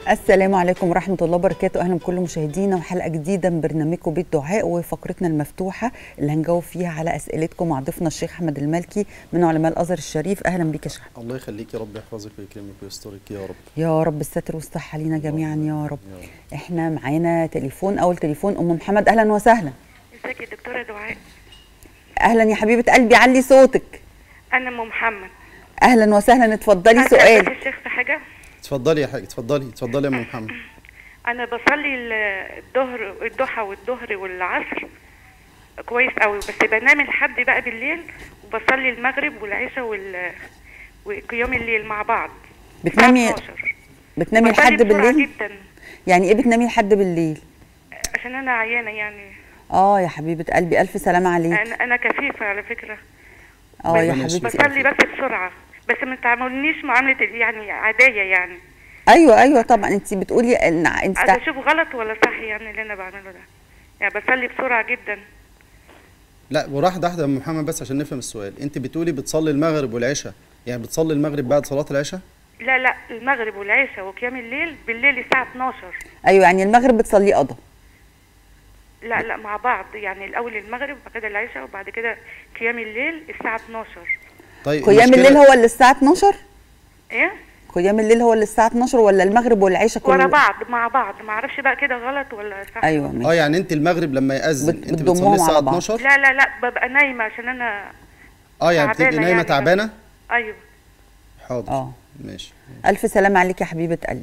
السلام عليكم ورحمة الله وبركاته أهلا بكل مشاهدينا وحلقة جديدة من برنامجكم بيت دعاء وفقرتنا المفتوحة اللي هنجاوب فيها على أسئلتكم مع ضيفنا الشيخ أحمد المالكي من علماء الأزهر الشريف أهلا بك يا شيخ أحمد. الله يخليك يا رب يحفظك ويكرمك ويسترك يا رب يا رب الستر والصحة لينا جميعا يا رب يا رب. احنا معانا تليفون أول تليفون أم محمد أهلا وسهلا ازيك يا دكتورة دعاء أهلا يا حبيبة قلبي علي صوتك انا ام محمد أهلا وسهلا اتفضلي أسأل سؤال بس الشيخ في حاجة اتفضلي يا حاج اتفضلي اتفضلي يا ام محمد انا بصلي ال- الظهر الضحى والظهر والعصر كويس قوي بس بنام لحد بقى بالليل وبصلي المغرب والعشاء وال وقيام الليل مع بعض بتنامي الساعة 12. بتنامي بصلي لحد بسرعة بالليل جدا يعني إيه بتنامي لحد بالليل عشان انا عيانة يعني اه يا حبيبة قلبي ألف سلامة عليك انا انا كفيفة على فكرة اه يا ربنا حبيبتي يشفيك. بصلي بس بسرعة بس ما تعاملنيش معاملة ال- يعني عادية يعني ايوه ايوه طبعا انت بتقولي ان انت عايزة اشوف غلط ولا صح يعني اللي انا بعمله ده يعني بصلي بسرعة جدا لا وراحده واحده يا ام محمد بس عشان نفهم السؤال انت بتقولي بتصلي المغرب والعشاء يعني بتصلي المغرب بعد صلاه العشاء لا لا المغرب والعشاء وقيام الليل بالليل الساعة 12 ايوه يعني المغرب بتصليه قضا لا لا مع بعض يعني الأول المغرب وبعد كده العشاء وبعد كده قيام الليل الساعة 12 طيب قيام المشكلة- الليل هو اللي الساعه 12 ايه قيام الليل هو اللي الساعه 12 ولا المغرب والعشاء كله ورا بعض مع بعض ما اعرفش بقى كده غلط ولا صح ايوه اه ماشي يعني انت المغرب لما يأذن بت- انت بتضمهم بتصلي الساعه على بعض. 12 لا لا لا ببقى نايمة عشان أنا اه يعني بتبقي تعبانة نايمه يعني. تعبانه أيوه حاضر اه ماشي الف سلامه عليك يا حبيبه قلبي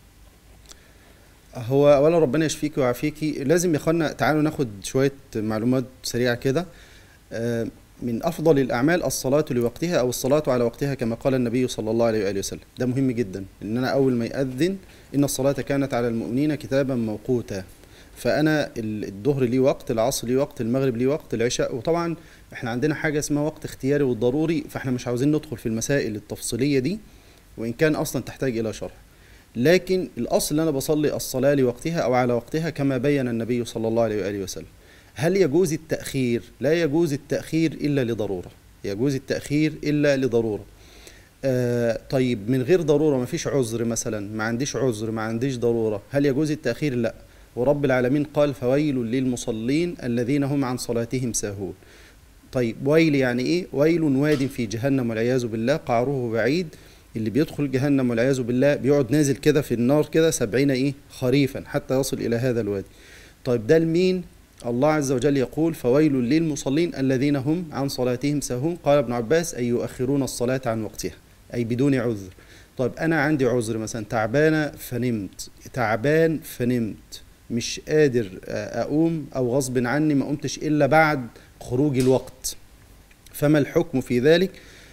هو اولا ربنا يشفيكي ويعافيكي لازم يا اخوانا تعالوا ناخد شويه معلومات سريعه كده آه، من افضل الاعمال الصلاه لوقتها او الصلاه على وقتها كما قال النبي صلى الله عليه واله وسلم ده مهم جدا ان انا اول ما ياذن ان الصلاه كانت على المؤمنين كتابا موقوتا فانا ال- الظهر ليه وقت العصر ليه وقت المغرب ليه وقت العشاء وطبعا احنا عندنا حاجه اسمها وقت اختياري والضروري فاحنا مش عاوزين ندخل في المسائل التفصيليه دي وان كان اصلا تحتاج الى شرح لكن الاصل ان انا بصلي الصلاه لوقتها او على وقتها كما بين النبي صلى الله عليه واله وسلم هل يجوز التاخير لا يجوز التاخير الا لضروره يجوز التاخير الا لضروره آه طيب من غير ضروره ما فيش عذر مثلا ما عنديش عذر ما عنديش ضروره هل يجوز التاخير لا ورب العالمين قال فويل للمصلين الذين هم عن صلاتهم ساهون طيب ويل يعني ايه ويل واد في جهنم والعياذ بالله قعره بعيد اللي بيدخل جهنم والعياذ بالله بيقعد نازل كده في النار كده سبعين ايه خريفا حتى يصل الى هذا الوادي طيب ده لمين الله عز وجل يقول فويل للمصلين الذين هم عن صلاتهم ساهون قال ابن عباس أي يؤخرون الصلاة عن وقتها أي بدون عذر طيب أنا عندي عذر مثلا تعبانة فنمت تعبان فنمت مش قادر آه، أقوم أو غصب عني ما قمتش إلا بعد خروج الوقت فما الحكم في ذلك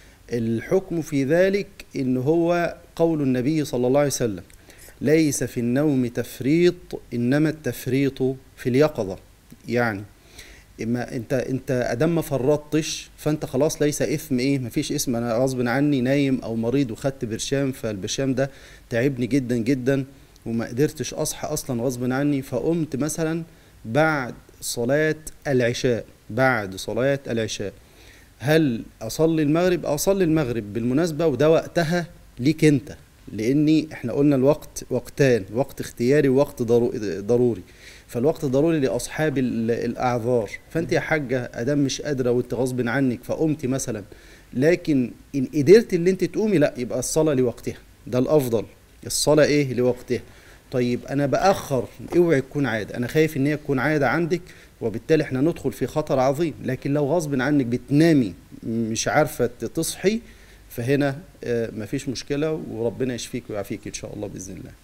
الحكم في ذلك إن هو قول النبي صلى الله عليه وسلم ليس في النوم تفريط إنما التفريط في اليقظة يعني اما انت انت ادام ما فرطتش فانت خلاص ليس اثم ايه مفيش اسم انا غصب عني نايم او مريض وخدت برشام فالبرشام ده تعبني جدا جدا وما قدرتش اصحى اصلا غصب عني فقمت مثلا بعد صلاة العشاء بعد صلاة العشاء هل اصلي المغرب اصلي المغرب بالمناسبة وده وقتها ليك انت لاني احنا قلنا الوقت وقتان وقت اختياري ووقت ضرو- ضروري فالوقت ضروري لاصحاب ال- الاعذار فانت يا حاجه ادام مش قادره وانت غصب عنك فقمتي مثلا لكن ان قدرت اللي انت تقومي لا يبقى الصلاه لوقتها ده الافضل الصلاه ايه لوقتها طيب انا باخر اوعي تكون عاده انا خايف ان هي تكون عاده عندك وبالتالي احنا ندخل في خطر عظيم لكن لو غصب عنك بتنامي مش عارفه تصحي فهنا آه، مفيش مشكله وربنا يشفيك ويعافيك ان شاء الله باذن الله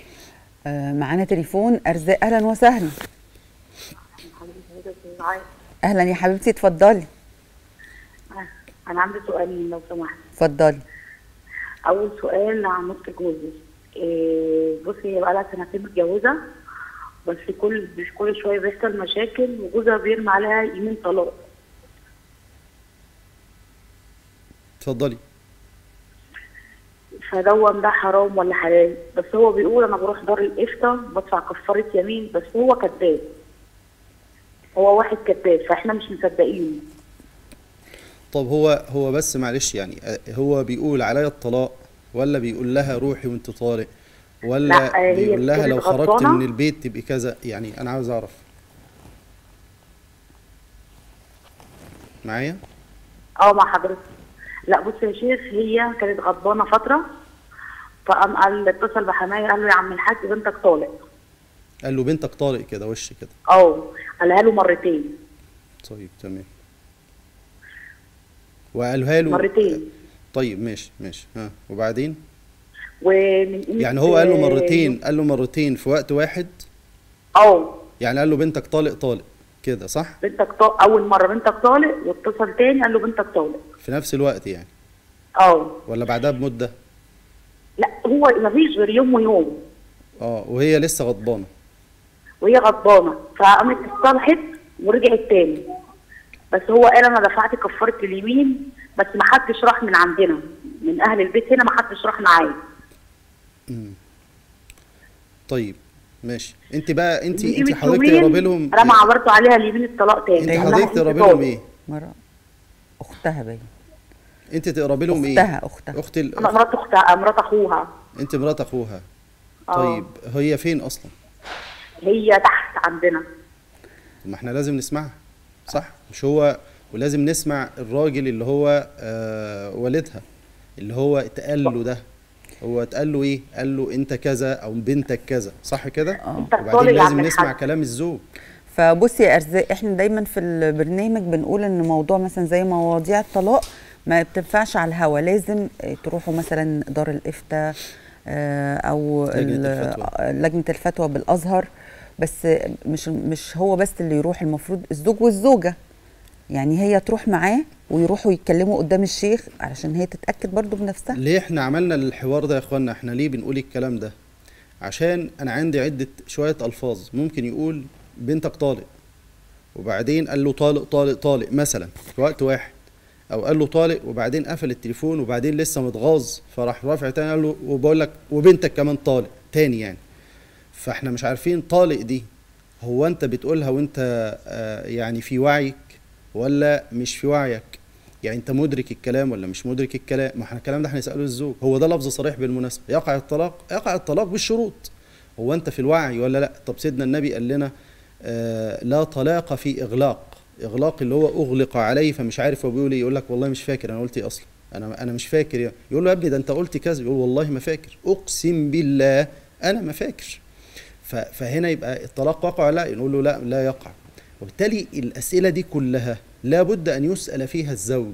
آه معانا تليفون ارزاق اهلا وسهلا اهلا يا حبيبتي اتفضلي انا عندي سؤال لو سمحت اتفضلي اول سؤال عن نص جوزي إيه بصي هي بقالها سنتين متجوزه بس كل مش كل شويه بيحصل مشاكل وجوزها بيرمي عليها يمين طلاق اتفضلي فدون ده حرام ولا حلال بس هو بيقول انا بروح دار الافتاء بدفع كفاره يمين بس هو كذاب هو واحد كذاب فاحنا مش مصدقينه طب هو هو بس معلش يعني آه، هو بيقول عليا الطلاق ولا بيقول لها روحي وانت طالق ولا لا، هي بيقول لها كانت لو خرجت غضبانة. من البيت تبقي كذا يعني انا عاوز اعرف معايا اه مع حضرتك لا بص يا شيخ هي كانت غضبانه فتره فقام قال اتصل بحماية قال له يا عم الحاج بنتك طالق قال له بنتك طارق كده وش كده اه قالها له مرتين طيب تمام وقالها له مرتين طيب ماشي ماشي ها وبعدين ومن قيمة- يعني هو قال له مرتين قال له مرتين في وقت واحد اه يعني قال له بنتك طالق طالق كده صح بنتك طالق اول مره بنتك طالق واتصل تاني قال له بنتك طالق في نفس الوقت يعني اه ولا بعدها بمده لا هو مفيش غير يوم ويوم اه وهي لسه غضبانه وهي غضبانه فقامت اتصالحت ورجعت تاني بس هو قال انا دفعت كفاره اليمين بس ما حدش راح من عندنا من اهل البيت هنا ما حدش راح معايا طيب ماشي انت بقى انت من انت قيمة حضرتك يومين تقربي لهم رمى عبرت عليها اليمين الطلاق تاني انت إنها حضرتك كنت تقربي لهم طالق. ايه مرة اختها باين انت تقربي لهم ايه اختها اختها اخت ال... انا مرات اختها مرات اخوها انت مرات اخوها آه. طيب هي فين اصلا هي تحت عندنا طب ما احنا لازم نسمعها صح مش هو ولازم نسمع الراجل اللي هو آه والدها اللي هو اتقال له ده هو اتقال له ايه قال له انت كذا او بنتك كذا صح كده انت وبعدين طالق يا لازم عم نسمع الحاج. كلام الزوج فبصي يا ارزاق احنا دايما في البرنامج بنقول ان موضوع مثلا زي مواضيع الطلاق ما بتنفعش على الهوا لازم آه، تروحوا مثلا دار الافتاء آه، او لجنة ال- الفتوى. آه، لجنه الفتوى بالازهر بس مش مش هو بس اللي يروح المفروض الزوج والزوجه يعني هي تروح معاه ويروحوا يتكلموا قدام الشيخ علشان هي تتاكد برضو بنفسها ليه احنا عملنا الحوار ده يا اخوانا احنا ليه بنقول الكلام ده عشان انا عندي عدة شوية الفاظ ممكن يقول بنتك طالق وبعدين قال له طالق طالق طالق مثلا في وقت واحد او قال له طالق وبعدين قفل التليفون وبعدين لسه متغاظ فراح رافع تاني قال له وبقول لك وبنتك كمان طالق تاني يعني فاحنا مش عارفين طالق دي هو انت بتقولها وانت آه، يعني في وعيك ولا مش في وعيك يعني انت مدرك الكلام ولا مش مدرك الكلام ما احنا الكلام ده هنساله الزوج هو ده لفظ صريح بالمناسبه يقع الطلاق يقع الطلاق بالشروط هو انت في الوعي ولا لا طب سيدنا النبي قال لنا آه لا طلاق في اغلاق اغلاق اللي هو اغلق عليه فمش عارف هو بيقول ايه يقول لك والله مش فاكر انا قلت ايه اصلا انا انا مش فاكر يعني. يقول له يا ابني ده انت قلت كذا يقول والله ما فاكر اقسم بالله انا ما فاكر ف- فهنا يبقى الطلاق وقع ولا لا نقول له لا لا يقع وبالتالي الأسئلة دي كلها لابد أن يسأل فيها الزوج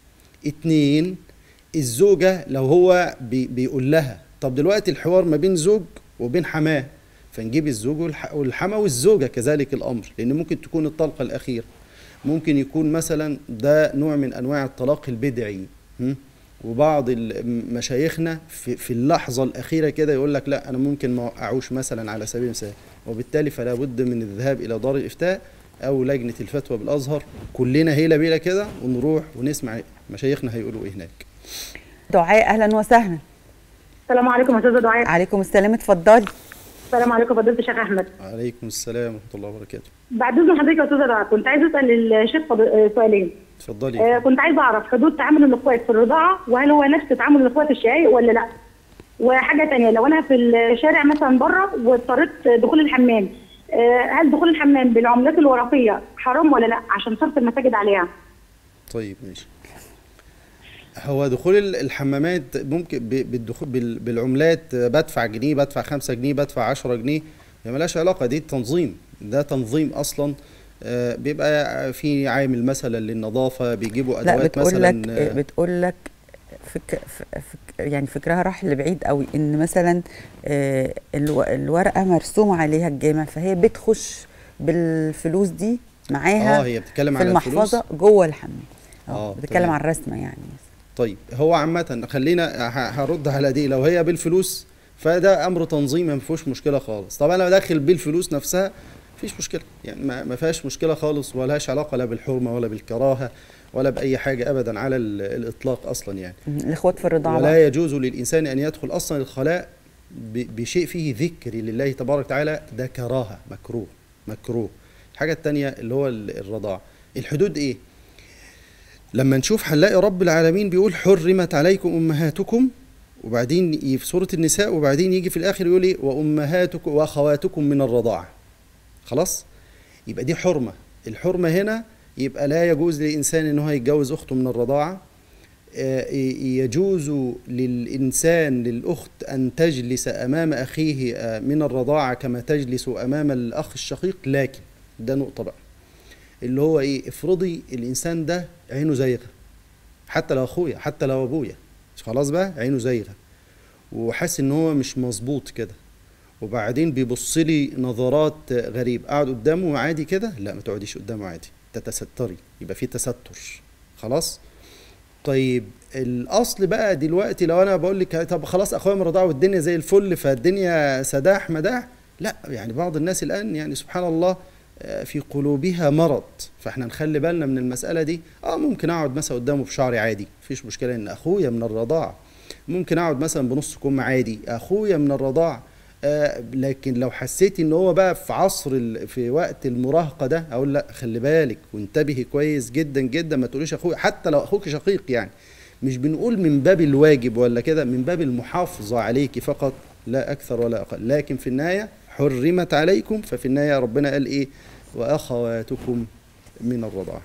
اتنين الزوجة لو هو بي بيقول لها طب دلوقتي الحوار ما بين زوج وبين حماه فنجيب الزوج والح- والحما والزوجة كذلك الأمر لأن ممكن تكون الطلقة الأخيرة ممكن يكون مثلا ده نوع من أنواع الطلاق البدعي م? وبعض ال- مشايخنا في, في اللحظة الأخيرة كده يقول لك لا أنا ممكن ما أوقعوش مثلا على سبيل المثال وبالتالي فلا بد من الذهاب إلى دار الإفتاء أو لجنة الفتوى بالأزهر كلنا هيلا بيلا كده ونروح ونسمع مشايخنا هيقولوا إيه هناك دعاء اهلا وسهلا السلام عليكم يا استاذه دعاء عليكم السلام اتفضلي السلام عليكم فضيله الشيخ احمد عليكم السلام ورحمة الله وبركاته بعد اذن حضرتك يا استاذه دعاء كنت عايزه اسال الشيخ فض- آه، سؤالين اتفضلي آه، كنت عايزه اعرف حدود تعامل الاخوات في الرضاعه وهل هو نفس تعامل الاخوات الشقايق ولا لا وحاجه تانية لو انا في الشارع مثلا بره واضطريت دخول الحمام آه، هل دخول الحمام بالعملات الورقيه حرام ولا لا عشان صرف المساجد عليها طيب ماشي هو دخول ال- الحمامات ممكن ب- بالدخول بال- بالعملات بدفع جنيه بدفع خمسة جنيه بدفع عشرة جنيه هي ملهاش علاقة دي تنظيم ده تنظيم أصلا آه، بيبقى في عامل مثلا للنظافة بيجيبوا لا أدوات بتقول مثلا لك آه، بتقول لك فك فك يعني فكرها راح لبعيد قوي ان مثلا آه، الو- الورقه مرسوم عليها الجامع فهي بتخش بالفلوس دي معاها اه هي بتتكلم في على الفلوس المحفظه جوه الحمام آه، اه بتتكلم تمام. عن الرسمه يعني طيب هو عامة خلينا ه- هرد على دي لو هي بالفلوس فده امر تنظيمي ما فيهوش مشكله خالص طب انا داخل بالفلوس نفسها مفيش مشكله يعني ما ما فيهاش مشكله خالص ولا لهاش علاقه لا بالحرمه ولا بالكراهه ولا باي حاجه ابدا على ال- الاطلاق اصلا يعني مم. الاخوات في الرضاعه بقى. ولا يجوز للانسان ان يدخل اصلا الخلاء ب- بشيء فيه ذكر لله تبارك وتعالى ده كراهه مكروه مكروه الحاجه الثانيه اللي هو ال- الرضاعه الحدود ايه لما نشوف هنلاقي رب العالمين بيقول حرمت عليكم امهاتكم وبعدين ي- في سورة النساء وبعدين يجي في الآخر يقول إيه وأمهاتكم وأخواتكم من الرضاعة خلاص يبقى دي حرمة الحرمة هنا يبقى لا يجوز للإنسان إن هو يتجوز أخته من الرضاعة آه، ي- يجوز للإنسان للأخت أن تجلس أمام أخيه آه، من الرضاعة كما تجلس أمام الأخ الشقيق لكن ده نقطة بقى اللي هو إيه افرضي الإنسان ده عينه زيغة حتى لو أخويا حتى لو أبويا خلاص بقى عينه زيغة وحاسس إن هو مش مظبوط كده وبعدين بيبص لي نظرات غريب قاعد قدامه عادي كده لا ما تقعديش قدامه عادي تتستري يبقى في تستر خلاص طيب الاصل بقى دلوقتي لو انا بقول لك طب خلاص اخويا من الرضاعه والدنيا زي الفل فالدنيا سداح مداح لا يعني بعض الناس الان يعني سبحان الله آه، في قلوبها مرض فاحنا نخلي بالنا من المساله دي اه ممكن اقعد مثلا قدامه بشعري عادي مفيش مشكله ان اخويا من الرضاعه ممكن اقعد مثلا بنص كم عادي اخويا من الرضاعه آه لكن لو حسيت ان هو بقى في عصر ال- في وقت المراهقه ده اقول لا خلي بالك وانتبهي كويس جدا جدا ما تقوليش اخويا حتى لو اخوك شقيق يعني مش بنقول من باب الواجب ولا كده من باب المحافظه عليك فقط لا اكثر ولا اقل لكن في النهايه حرمت عليكم ففي النهايه ربنا قال ايه واخواتكم من الرضاعه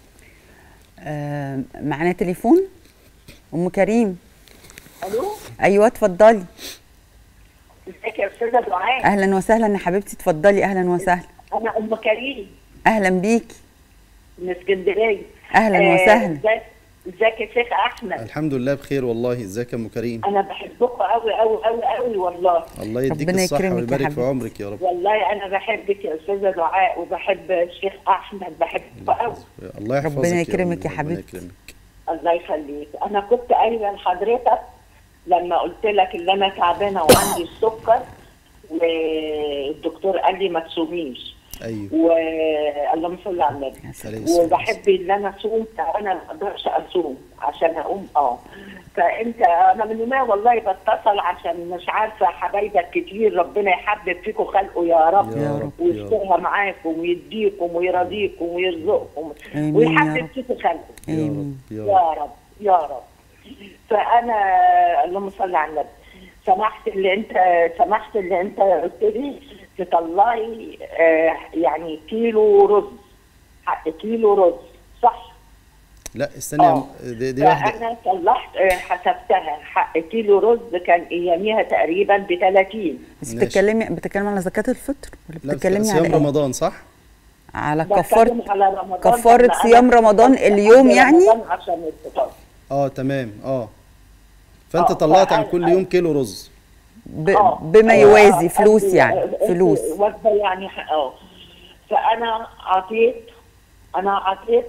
آه معانا تليفون ام كريم الو ايوه اتفضلي ازيك يا استاذه دعاء اهلا وسهلا يا حبيبتي اتفضلي اهلا وسهلا انا ام كريم اهلا بيكي من اسكندريه أهلاً آه، وسهلا. ازيك ازيك يا شيخ احمد الحمد لله بخير والله ازيك يا ام كريم انا بحبكم قوي قوي قوي قوي والله الله يديك ربنا الصحه يكرمك يا ويبارك في حبيبتي. عمرك يا رب والله انا بحبك يا استاذه دعاء وبحب الشيخ احمد بحبه قوي الله يحفظك ربنا يا يكرمك أم، يا ربنا حبيبتي. يكرمك. الله يخليك انا كنت قايله لحضرتك لما قلت لك ان انا تعبانه وعندي السكر والدكتور قال لي ما تصوميش ايوه واللهم صل على النبي عليه الصلاة وبحب ان انا اصوم فانا ما اقدرش اصوم عشان اقوم اه فانت انا من يومين والله بتصل عشان مش عارفه حبايبك كتير ربنا يحبب فيكم خلقه يا رب يا رب يا رب ويسترها معاكم ويديكم ويرضيكم ويرزقكم آمين يا ويحبب رب. فيكم خلقه يا امين رب يا رب يا رب يا رب فانا اللهم صل على النبي سمحت اللي انت سمحت اللي انت قلت لي تطلعي آه يعني كيلو رز حق كيلو رز صح لا استني يا اه أم- دي, دي واحده فانا طلعت آه، حسبتها حق كيلو رز كان اياميها تقريبا ب 30 بس ماشي. بتتكلمي بتتكلمي على زكاه الفطر ولا لا بتتكلمي صيام على ايه رمضان صح على بتكلم كفاره على رمضان كفارة لما أنا صيام رمضان كنت اليوم قبل يعني؟ رمضان عشان الفطار اه تمام اه فانت آه، طلعت عن فأنا- كل يوم كيلو رز ب... آه. بما آه، يوازي فلوس قصدي- يعني قصدي فلوس وجبه يعني اه فانا عطيت انا عطيت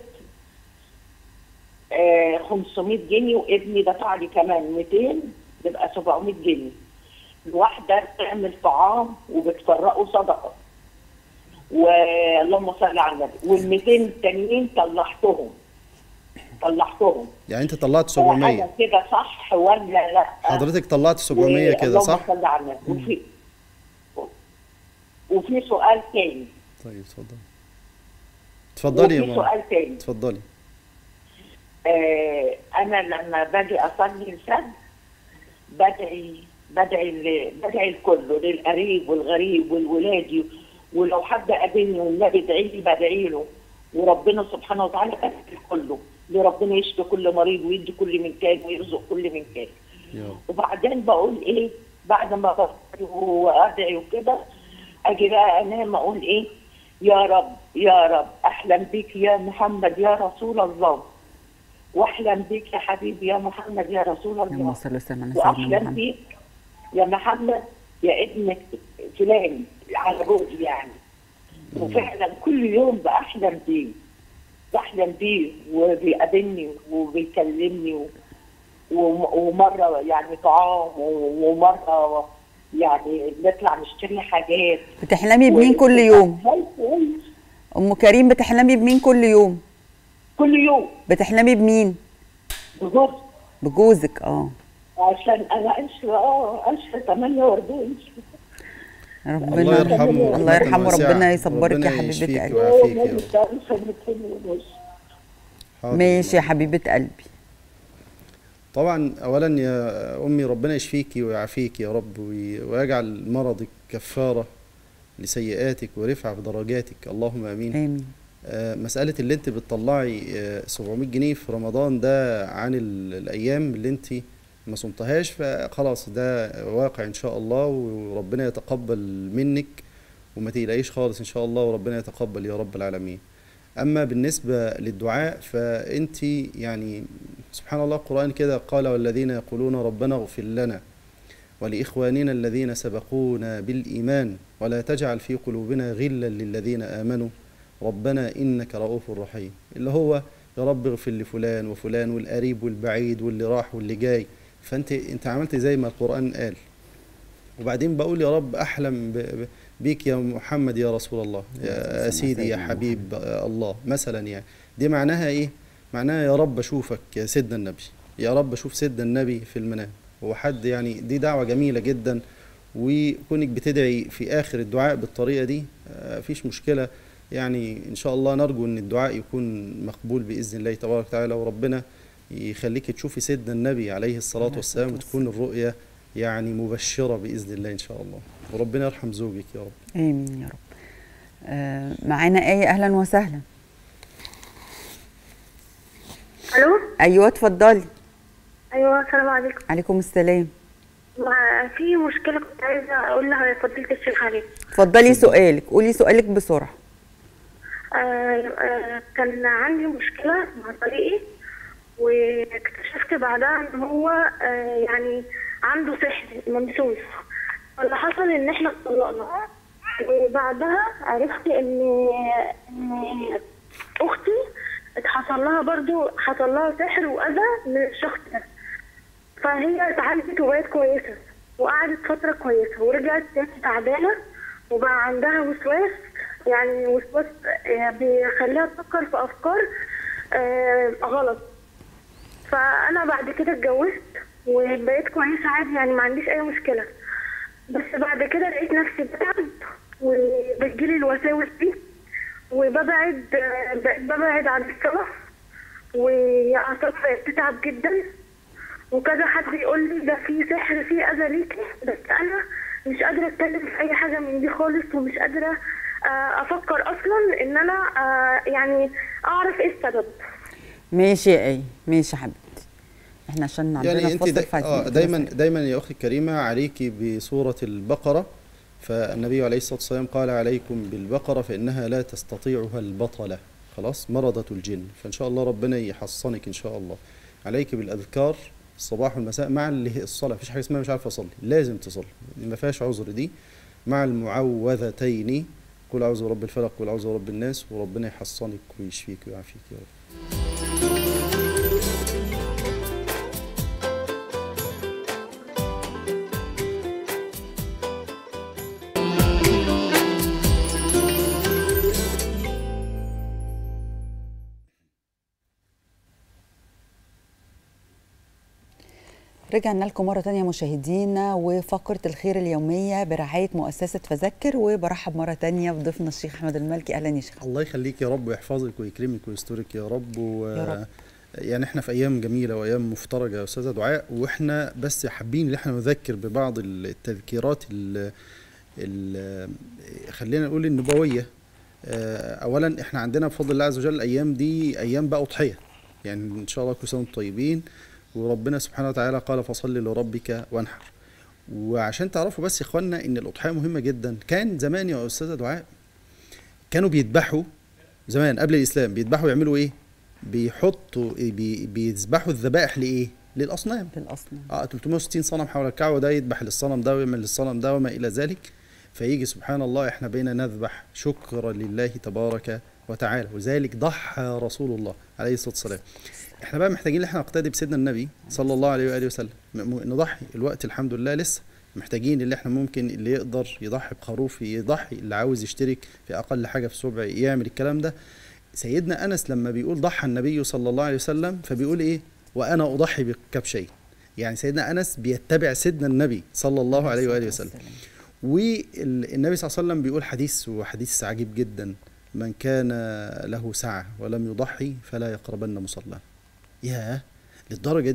آه 500 جنيه وابني دفع لي كمان 200 يبقى 700 جنيه الواحده بتعمل طعام وبتفرقه صدقه واللهم صل على النبي وال 200 التانيين طلعتهم طلعتهم يعني انت طلعت أنا 700 كده صح ولا لا؟ حضرتك طلعت 700 كده صح اللهم صل على النبي وفي وفي سؤال تاني طيب اتفضل اتفضلي يا وفي ماما سؤال تاني اتفضلي آه انا لما باجي اصلي الفجر بدعي بدعي ل- بدعي الكل للقريب والغريب والولادي ولو حد قابلني والنبي ادعي لي بدعي له وربنا سبحانه وتعالى بدعي كله لربنا يشفي كل مريض ويدي كل من كان ويرزق كل من كان يا رب وبعدين بقول ايه بعد ما بصلي وادعي وكده اجي بقى انام اقول ايه يا رب يا رب احلم بك يا محمد يا رسول الله واحلم بك يا حبيبي يا محمد يا رسول اللهم الله صل وسلم على سيدنا واحلم محمد بك يا محمد يا ابن فلان على جوزي يعني وفعلا كل يوم بحلم بيه بحلم بيه وبيقابلني وبيكلمني و... وم- ومره يعني طعام و- ومره يعني بنطلع نشتري حاجات بتحلمي بمين كل يوم كل ام كريم بتحلمي بمين كل يوم كل يوم بتحلمي بمين بجوز بجوزك اه عشان انا انشر اه انشر 48 ربنا الله يرحمه الله يرحمه واسعة. ربنا يصبرك يا ربنا حبيبه يشفيك قلبي ويعافيك يا رب انشر 200 ونص حاضر ماشي يا ماما. حبيبه قلبي طبعا اولا يا امي ربنا يشفيكي ويعافيك يا رب وي- ويجعل مرضك كفاره لسيئاتك ورفعه بدرجاتك اللهم امين امين آه، مسألة اللي انت بتطلعي آه، 700 جنيه في رمضان ده عن ال- الأيام اللي انت ما صمتهاش فخلاص ده واقع إن شاء الله وربنا يتقبل منك وما تقلقيش خالص إن شاء الله وربنا يتقبل يا رب العالمين أما بالنسبة للدعاء فأنت يعني سبحان الله القرآن كده قال والذين يقولون ربنا اغفر لنا ولإخواننا الذين سبقونا بالإيمان ولا تجعل في قلوبنا غلا للذين آمنوا ربنا إنك رؤوف رحيم اللي هو يا رب اغفر لفلان وفلان والقريب والبعيد واللي راح واللي جاي فأنت أنت عملت زي ما القرآن قال وبعدين بقول يا رب أحلم ب- ب- بيك يا محمد يا رسول الله يا سيدي يا حبيب الله مثلا يعني دي معناها إيه؟ معناها يا رب أشوفك يا سيدنا النبي يا رب أشوف سيدنا النبي في المنام هو حد يعني دي دعوة جميلة جدا وكونك بتدعي في آخر الدعاء بالطريقة دي آه، مفيش مشكلة يعني إن شاء الله نرجو إن الدعاء يكون مقبول بإذن الله تبارك وتعالى وربنا يخليك تشوفي سيدنا النبي عليه الصلاة عليه والسلام الصلاة وتكون الرؤية يعني مبشرة بإذن الله إن شاء الله وربنا يرحم زوجك يا رب امين يا رب آه معانا ايه اهلا وسهلا الو ايوه اتفضلي ايوه السلام عليكم عليكم السلام ما في مشكله كنت عايزه اقول لها فضيله الشيخ عليه اتفضلي سؤالك قولي سؤالك بسرعه آه آه كان عندي مشكله مع طريقي واكتشفت بعدها ان هو آه يعني عنده سحر ممسوس اللي حصل ان احنا اتطلقنا وبعدها عرفت ان ان اختي اتحصل لها برضو حصل لها سحر واذى من الشخص ده فهي اتعالجت وبقت كويسة وقعدت فترة كويسة ورجعت تاني تعبانة وبقى عندها وسواس يعني وسواس آه، بيخليها تفكر في أفكار آه، غلط فأنا بعد كده اتجوزت وبقيت كويسة عادي يعني ما عنديش أي مشكلة بس بعد كده لقيت نفسي بتعب وبتجيلي الوساوس دي وببعد آه، بقيت ببعد عن الصلاة وأعصابي بقت تتعب جدا وكذا حد يقول لي ده في سحر في اذى ليكي بس انا مش قادره اتكلم في اي حاجه من دي خالص ومش قادره آه، افكر اصلا ان انا آه، يعني اعرف ايه السبب ماشي يا ايه ماشي يا حبيبتي احنا عشان عندنا يعني انت فاصل دا فعايزين آه كده دايما سريع. دايما يا اختي الكريمه عليك بسوره البقره فالنبي عليه الصلاه والسلام قال عليكم بالبقره فانها لا تستطيعها البطله خلاص مرضة الجن فان شاء الله ربنا يحصنك ان شاء الله عليك بالاذكار الصباح والمساء مع اللي هي الصلاه مفيش حاجه اسمها مش عارف اصلي لازم تصلي ما فيهاش عذر دي مع المعوذتين قل اعوذ برب الفلق قل اعوذ برب الناس وربنا يحصنك ويشفيك ويعافيك يا رب رجعنا لكم مرة تانية مشاهدينا وفقرة الخير اليومية برعاية مؤسسة فذكر وبرحب مرة تانية بضيفنا الشيخ أحمد المالكي أهلا يا شيخ الله يخليك يا رب ويحفظك ويكرمك ويسترك يا رب و... يا رب. يعني احنا في ايام جميله وايام مفترجه يا استاذه دعاء واحنا بس حابين ان احنا نذكر ببعض التذكيرات ال... ال... خلينا نقول النبويه آه، اولا احنا عندنا بفضل الله عز وجل الايام دي ايام بقى اضحيه يعني ان شاء الله كل سنه وانتم طيبين وربنا سبحانه وتعالى قال فصل لربك وانحر وعشان تعرفوا بس يا اخوانا ان الاضحيه مهمه جدا كان زمان يا استاذه دعاء كانوا بيذبحوا زمان قبل الاسلام بيذبحوا يعملوا ايه بيحطوا بي بيذبحوا الذبائح لايه للاصنام للأصنام اه 360 صنم حول الكعبه ده يذبح للصنم ده ويعمل للصنم ده وما الى ذلك فيجي سبحان الله احنا بينا نذبح شكرا لله تبارك وتعالى وذلك ضحى رسول الله عليه الصلاه والسلام احنا بقى محتاجين ان احنا نقتدي بسيدنا النبي صلى الله عليه واله وسلم م- م- نضحي الوقت الحمد لله لسه محتاجين اللي احنا ممكن اللي يقدر يضحي بخروف يضحي اللي عاوز يشترك في اقل حاجه في سبع يعمل الكلام ده سيدنا انس لما بيقول ضحى النبي صلى الله عليه وسلم فبيقول ايه وانا اضحي بكبشين يعني سيدنا انس بيتبع سيدنا النبي صلى الله عليه واله وسلم والنبي صلى الله عليه وسلم بيقول حديث وحديث عجيب جدا من كان له سعة ولم يضحي فلا يقربن مصلاه ياه للدرجة دي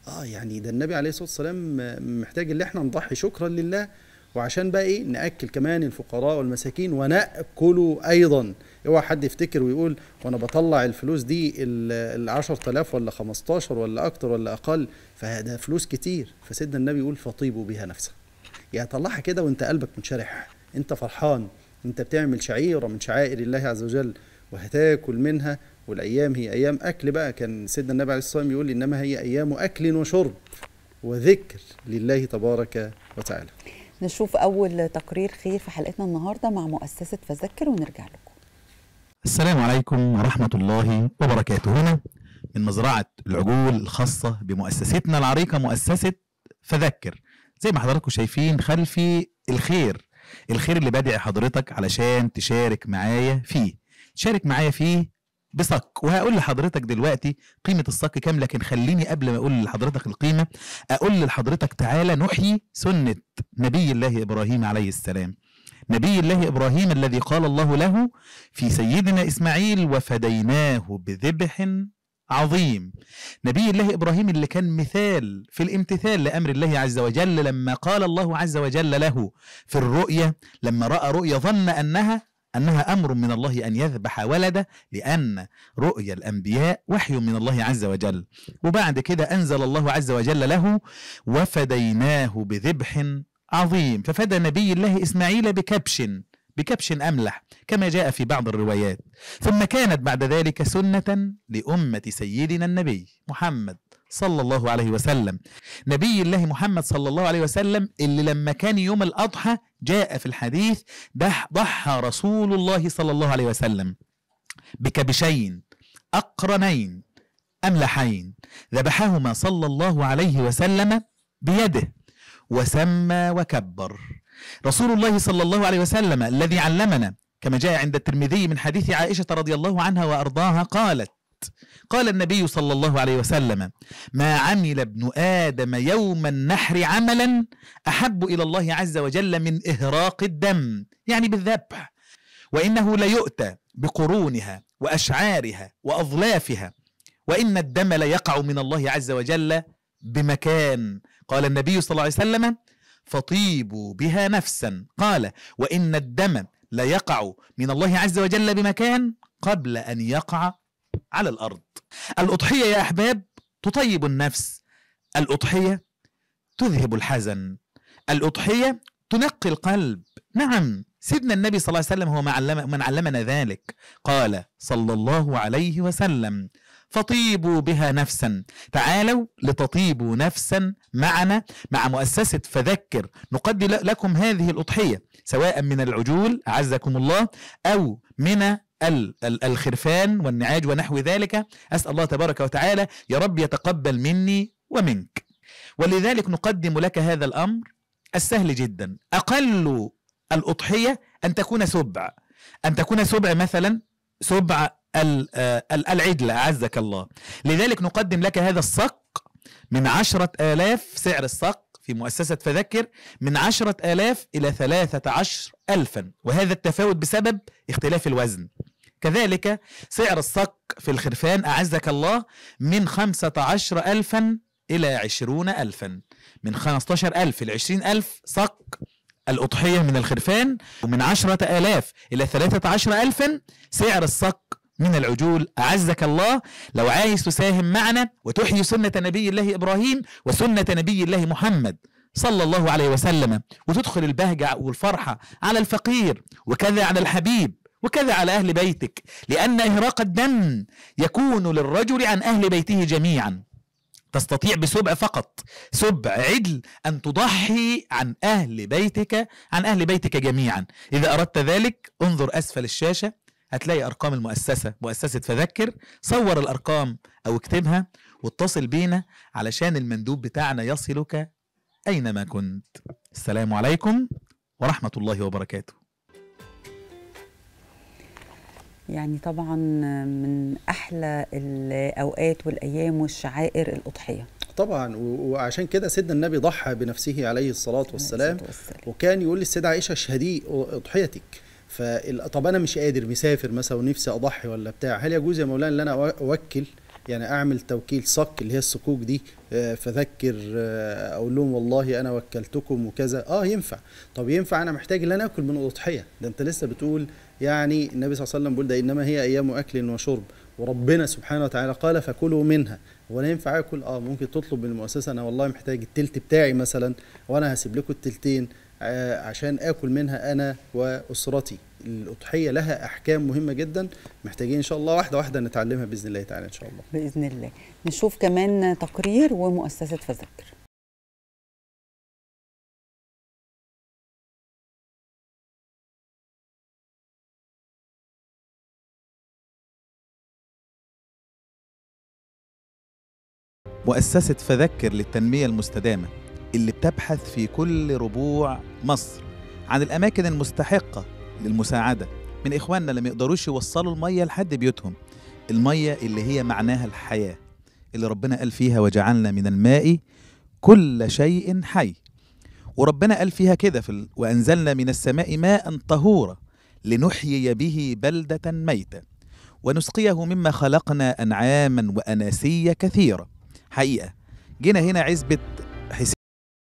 اه يعني ده النبي عليه الصلاه والسلام محتاج ان احنا نضحي شكرا لله وعشان بقى ايه ناكل كمان الفقراء والمساكين وناكل ايضا اوعى حد يفتكر ويقول وانا بطلع الفلوس دي ال 10000 ولا 15 ولا اكتر ولا اقل فده فلوس كتير فسيدنا النبي يقول فطيبوا بها نفسك يعني طلعها كده وانت قلبك منشرح انت فرحان انت بتعمل شعيره من شعائر الله عز وجل وهتاكل منها والايام هي ايام اكل بقى كان سيدنا النبي عليه الصلاه والسلام يقول انما هي ايام اكل وشرب وذكر لله تبارك وتعالى نشوف اول تقرير خير في حلقتنا النهارده مع مؤسسه فذكر ونرجع لكم السلام عليكم ورحمة الله وبركاته هنا من مزرعة العجول الخاصة بمؤسستنا العريقة مؤسسة فذكر زي ما حضراتكم شايفين خلفي الخير الخير اللي بدعي حضرتك علشان تشارك معايا فيه تشارك معايا فيه بصك وهقول لحضرتك دلوقتي قيمة الصك كام لكن خليني قبل ما أقول لحضرتك القيمة أقول لحضرتك تعالى نحيي سنة نبي الله إبراهيم عليه السلام نبي الله إبراهيم الذي قال الله له في سيدنا إسماعيل وفديناه بذبح عظيم نبي الله إبراهيم اللي كان مثال في الامتثال لأمر الله عز وجل لما قال الله عز وجل له في الرؤيا لما رأى رؤيا ظن أنها أنها أمر من الله أن يذبح ولده لأن رؤيا الأنبياء وحي من الله عز وجل وبعد كده أنزل الله عز وجل له وفديناه بذبح عظيم ففدى نبي الله إسماعيل بكبش بكبش أملح كما جاء في بعض الروايات ثم كانت بعد ذلك سنة لأمة سيدنا النبي محمد صلى الله عليه وسلم نبي الله محمد صلى الله عليه وسلم اللي لما كان يوم الأضحى جاء في الحديث دح ضحى رسول الله صلى الله عليه وسلم بكبشين أقرنين أملحين ذبحهما صلى الله عليه وسلم بيده وسمى وكبر رسول الله صلى الله عليه وسلم الذي علمنا كما جاء عند الترمذي من حديث عائشة رضي الله عنها وأرضاها قالت قال النبي صلى الله عليه وسلم ما عمل ابن آدم يوم النحر عملا أحب إلى الله عز وجل من إهراق الدم يعني بالذبح وإنه ليؤتى بقرونها وأشعارها وأظلافها وإن الدم ليقع من الله عز وجل بمكان قال النبي صلى الله عليه وسلم فطيبوا بها نفسا قال وإن الدم ليقع من الله عز وجل بمكان قبل أن يقع على الأرض الأضحية يا أحباب تطيب النفس الأضحية تذهب الحزن الأضحية تنقي القلب نعم سيدنا النبي صلى الله عليه وسلم هو من, علم من علمنا ذلك قال صلى الله عليه وسلم فطيبوا بها نفسا تعالوا لتطيبوا نفسا معنا مع مؤسسة فذكر نقدم لكم هذه الأضحية سواء من العجول أعزكم الله أو من الخرفان والنعاج ونحو ذلك أسأل الله تبارك وتعالى يا رب يتقبل مني ومنك ولذلك نقدم لك هذا الأمر السهل جدا أقل الأضحية أن تكون سبع أن تكون سبع مثلا سبع العجلة أعزك الله لذلك نقدم لك هذا الصق من عشرة آلاف سعر الصق في مؤسسة فذكر من عشرة آلاف إلى ثلاثة عشر ألفا وهذا التفاوت بسبب اختلاف الوزن كذلك سعر الصق في الخرفان أعزك الله من خمسة عشر ألفا إلى عشرون ألفا من خمستاشر ألف إلى عشرين ألف صق الأضحية من الخرفان ومن عشرة آلاف إلى ثلاثة عشر ألفا سعر الصق من العجول أعزك الله لو عايز تساهم معنا وتحيي سنة نبي الله إبراهيم وسنة نبي الله محمد صلى الله عليه وسلم وتدخل البهجة والفرحة على الفقير وكذا على الحبيب وكذا على أهل بيتك لأن إهراق الدم يكون للرجل عن أهل بيته جميعا تستطيع بسبع فقط سبع عدل أن تضحي عن أهل بيتك عن أهل بيتك جميعا إذا أردت ذلك انظر أسفل الشاشة هتلاقي أرقام المؤسسة مؤسسة فذكر صور الأرقام أو اكتبها واتصل بينا علشان المندوب بتاعنا يصلك أينما كنت السلام عليكم ورحمة الله وبركاته يعني طبعا من احلى الاوقات والايام والشعائر الاضحيه طبعا و- وعشان كده سيدنا النبي ضحى بنفسه عليه الصلاة والسلام الصلاة والسلام. وكان يقول للسيدة عائشة اشهدي أضحيتك فال- طب أنا مش قادر مسافر مثلا ونفسي أضحي ولا بتاع هل يجوز يا مولانا إن أنا أو- أوكل يعني اعمل توكيل صك اللي هي الصكوك دي آه، فذكر آه، اقول لهم والله انا وكلتكم وكذا اه ينفع طب ينفع انا محتاج ان انا اكل من الاضحيه ده انت لسه بتقول يعني النبي صلى الله عليه وسلم بيقول ده انما هي ايام اكل وشرب وربنا سبحانه وتعالى قال فكلوا منها وانا ينفع اكل اه ممكن تطلب من المؤسسه انا والله محتاج التلت بتاعي مثلا وانا هسيب لكم التلتين آه، عشان اكل منها انا واسرتي الاضحيه لها احكام مهمه جدا محتاجين ان شاء الله واحده واحده نتعلمها باذن الله تعالى ان شاء الله باذن الله نشوف كمان تقرير ومؤسسه فذكر مؤسسة فذكر للتنمية المستدامة اللي بتبحث في كل ربوع مصر عن الأماكن المستحقة للمساعدة من إخواننا اللي ما يقدروش يوصلوا المية لحد بيوتهم المية اللي هي معناها الحياة اللي ربنا قال فيها وجعلنا من الماء كل شيء حي وربنا قال فيها كده في ال... وأنزلنا من السماء ماء طهورا لنحيي به بلدة ميتة ونسقيه مما خلقنا أنعاما وأناسيا كثيرة حقيقة جينا هنا عزبة حسين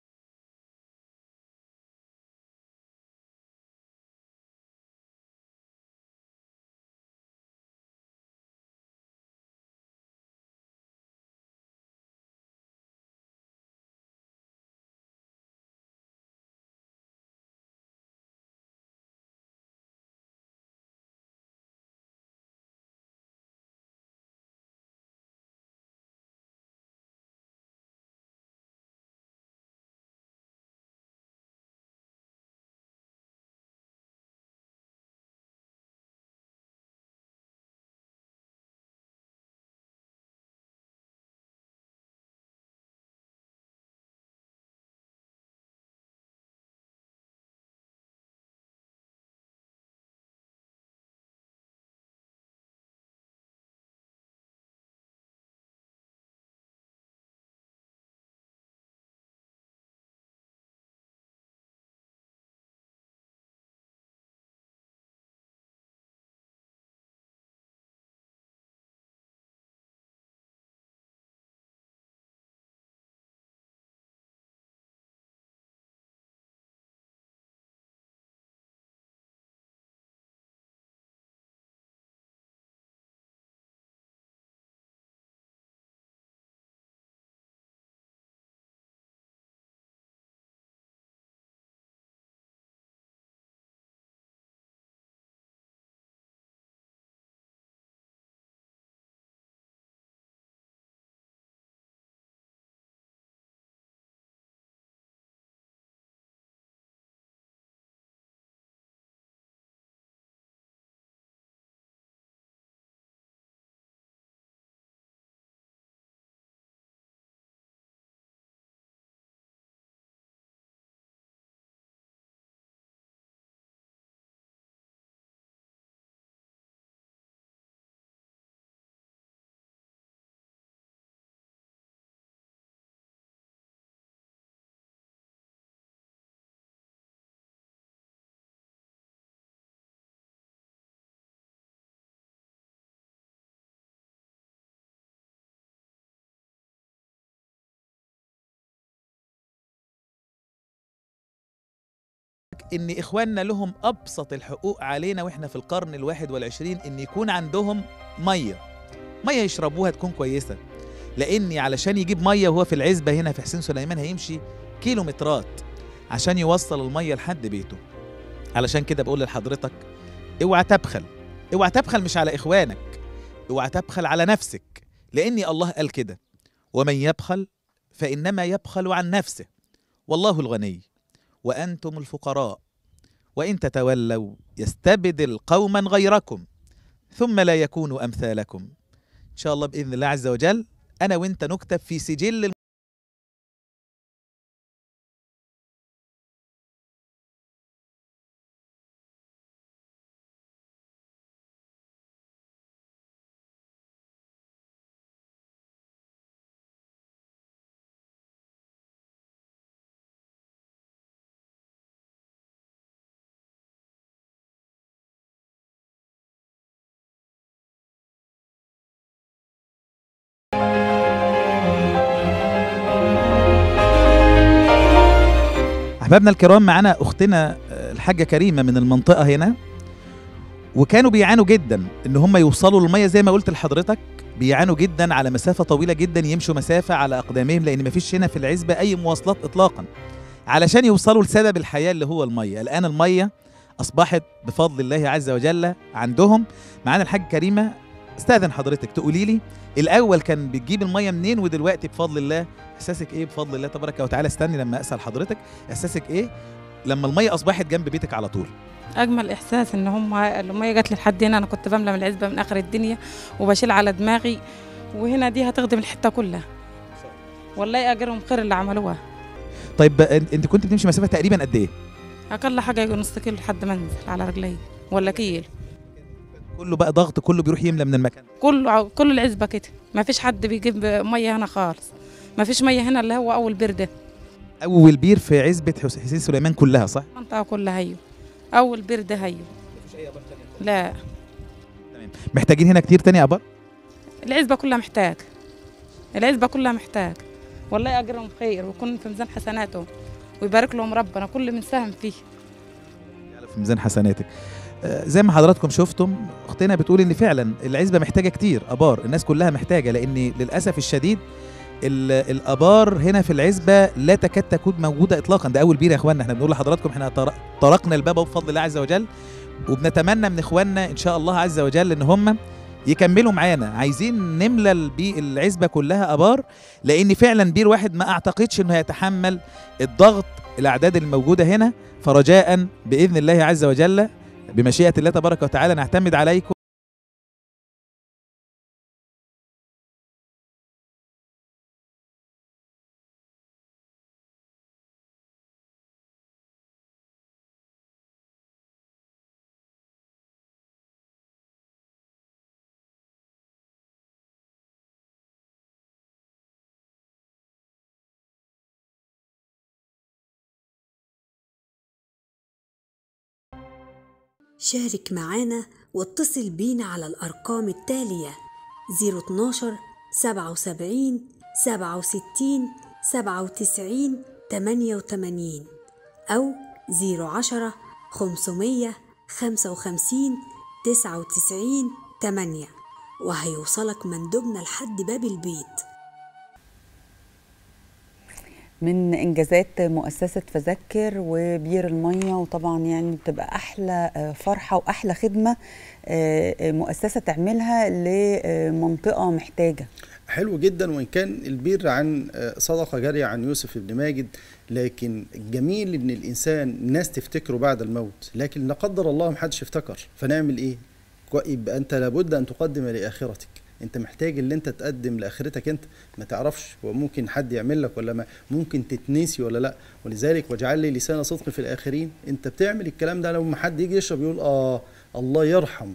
ان اخواننا لهم ابسط الحقوق علينا واحنا في القرن الواحد والعشرين ان يكون عندهم ميه ميه يشربوها تكون كويسه لاني علشان يجيب ميه وهو في العزبه هنا في حسين سليمان هيمشي كيلومترات عشان يوصل الميه لحد بيته علشان كده بقول لحضرتك اوعى تبخل اوعى تبخل مش على اخوانك اوعى تبخل على نفسك لاني الله قال كده ومن يبخل فانما يبخل عن نفسه والله الغني وانتم الفقراء وان تتولوا يستبدل قوما غيركم ثم لا يكونوا امثالكم ان شاء الله باذن الله عز وجل انا وانت نكتب في سجل احبابنا الكرام معانا اختنا آه، الحاجه كريمه من المنطقه هنا وكانوا بيعانوا جدا ان هم يوصلوا للميه زي ما قلت لحضرتك بيعانوا جدا على مسافه طويله جدا يمشوا مسافه على اقدامهم لان مفيش هنا في العزبه اي مواصلات اطلاقا علشان يوصلوا لسبب الحياه اللي هو الميه الان الميه اصبحت بفضل الله عز وجل عندهم معانا الحاجه كريمه استاذن حضرتك تقولي لي الاول كان بتجيب الميه منين ودلوقتي بفضل الله احساسك ايه بفضل الله تبارك وتعالى استني لما اسال حضرتك احساسك ايه لما الميه اصبحت جنب بيتك على طول اجمل احساس ان هم الميه جت لي لحد هنا انا كنت بملى من العزبه من اخر الدنيا وبشيل على دماغي وهنا دي هتخدم الحته كلها والله اجرهم خير اللي عملوها طيب انت انت كنت بتمشي مسافه تقريبا قد ايه اقل حاجه يجي نص كيلو لحد ما انزل على رجلي ولا كيل كله بقى ضغط كله بيروح يملى من المكان كله كل العزبه كده ما فيش حد بيجيب ميه هنا خالص ما فيش ميه هنا اللي هو اول برده اول بير في عزبه حس- حسين سليمان كلها صح المنطقه كلها هيو اول برده هيو لا محتاجين هنا كتير تاني ابار العزبه كلها محتاج العزبه كلها محتاج والله اجرهم خير ويكون في ميزان حسناتهم ويبارك لهم ربنا كل من ساهم فيه في ميزان حسناتك آه، زي ما حضراتكم شفتم اختنا بتقول ان فعلا العزبه محتاجه كتير ابار الناس كلها محتاجه لان للاسف الشديد ال- الابار هنا في العزبه لا تكاد تكون موجوده اطلاقا ده اول بير يا اخوانا احنا بنقول لحضراتكم احنا طر- طرقنا الباب أهو بفضل الله عز وجل وبنتمنى من اخواننا ان شاء الله عز وجل ان هم يكملوا معانا عايزين نملى البي العزبه كلها ابار لان فعلا بير واحد ما اعتقدش انه هيتحمل الضغط الاعداد الموجوده هنا فرجاء باذن الله عز وجل بمشيئه الله تبارك وتعالى نعتمد عليكم شارك معانا واتصل بينا على الأرقام التالية 012 77 67 97 88 أو 010 500 55 99 8 وهيوصلك مندوبنا لحد باب البيت من انجازات مؤسسه فذكر وبير الميه وطبعا يعني بتبقى احلى آه، فرحه واحلى خدمه آه، آه، مؤسسه تعملها لمنطقه محتاجه حلو جدا وان كان البير عن آه، صدقه جاريه عن يوسف بن ماجد لكن الجميل ان الانسان الناس تفتكره بعد الموت لكن لا قدر الله محدش افتكر فنعمل ايه كو- يبقى انت لابد ان تقدم لاخرتك انت محتاج اللي انت تقدم لاخرتك انت ما تعرفش هو ممكن حد يعمل لك ولا ما ممكن تتنسي ولا لا ولذلك واجعل لي لسان صدق في الاخرين انت بتعمل الكلام ده لما حد يجي يشرب يقول اه الله يرحم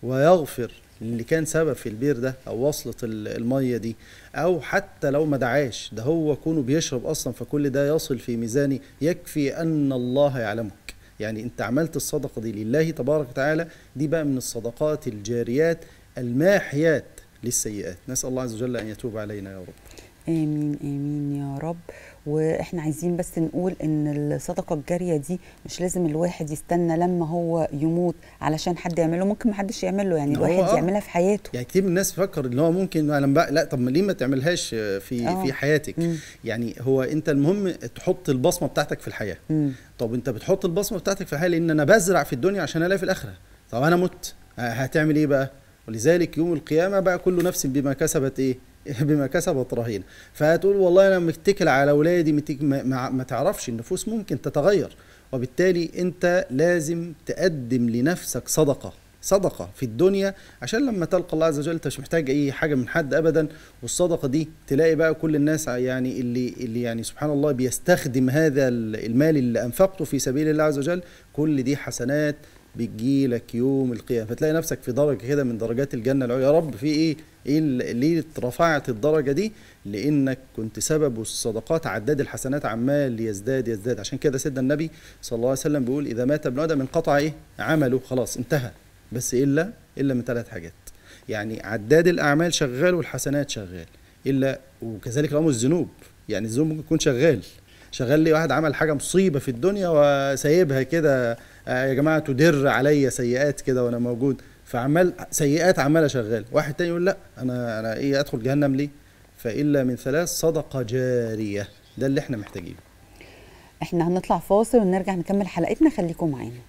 ويغفر اللي كان سبب في البير ده او وصلة ال- المية دي او حتى لو ما دعاش ده هو كونه بيشرب اصلا فكل ده يصل في ميزاني يكفي ان الله يعلمك يعني انت عملت الصدقة دي لله تبارك وتعالى دي بقى من الصدقات الجاريات الماحيات للسيئات نسأل الله عز وجل ان يتوب علينا يا رب امين امين يا رب واحنا عايزين بس نقول ان الصدقه الجاريه دي مش لازم الواحد يستنى لما هو يموت علشان حد يعمله ممكن محدش يعمله يعني هو الواحد آه. يعملها في حياته يعني كتير من الناس فكر ان هو ممكن أنا بقى لا طب ما ليه ما تعملهاش في آه. في حياتك مم. يعني هو انت المهم تحط البصمه بتاعتك في الحياه مم. طب انت بتحط البصمه بتاعتك في الحياه لان انا بزرع في الدنيا عشان الاقي في الاخره طب انا مت ه- هتعمل ايه بقى ولذلك يوم القيامه بقى كل نفس بما كسبت ايه بما كسبت رهينه فهتقول والله انا متكل على اولادي متك... ما, ما, ما تعرفش النفوس ممكن تتغير وبالتالي انت لازم تقدم لنفسك صدقه صدقه في الدنيا عشان لما تلقى الله عز وجل انت مش محتاج اي حاجه من حد ابدا والصدقه دي تلاقي بقى كل الناس يعني اللي اللي يعني سبحان الله بيستخدم هذا المال اللي انفقته في سبيل الله عز وجل كل دي حسنات بتجيلك يوم القيامه فتلاقي نفسك في درجه كده من درجات الجنه العليا يا رب في ايه ايه ال- ليه رفعت الدرجه دي لانك كنت سبب الصدقات عداد الحسنات عمال يزداد يزداد عشان كده سيدنا النبي صلى الله عليه وسلم بيقول اذا مات ابن ادم انقطع ايه عمله خلاص انتهى بس الا الا من ثلاث حاجات يعني عداد الاعمال شغال والحسنات شغال الا وكذلك الامر الذنوب يعني الذنوب ممكن يكون شغال شغال لي واحد عمل حاجه مصيبه في الدنيا وسايبها كده آه، يا جماعه تدر عليا سيئات كده وانا موجود فعمال سيئات عماله شغال واحد تاني يقول لا انا انا ايه ادخل جهنم ليه فالا من ثلاث صدقه جاريه ده اللي احنا محتاجينه احنا هنطلع فاصل ونرجع نكمل حلقتنا خليكم معانا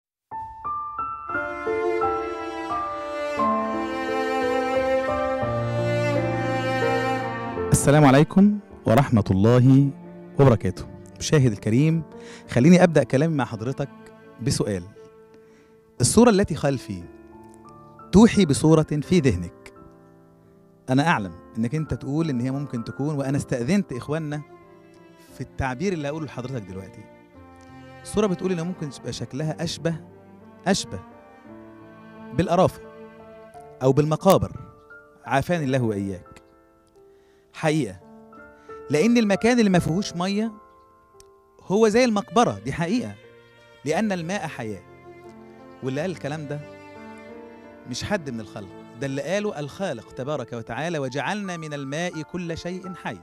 السلام عليكم ورحمة الله وبركاته مشاهد الكريم خليني أبدأ كلامي مع حضرتك بسؤال الصورة التي خلفي توحي بصورة في ذهنك أنا أعلم إنك أنت تقول إن هي ممكن تكون وأنا استأذنت إخواننا في التعبير اللي هقوله لحضرتك دلوقتي الصورة بتقول إن ممكن تبقى شكلها أشبه أشبه بالقرافة أو بالمقابر عافاني الله وإياك حقيقة لأن المكان اللي ما فيهوش مية هو زي المقبرة دي حقيقة لأن الماء حياة واللي قال الكلام ده مش حد من الخلق ده اللي قاله الخالق تبارك وتعالى وجعلنا من الماء كل شيء حي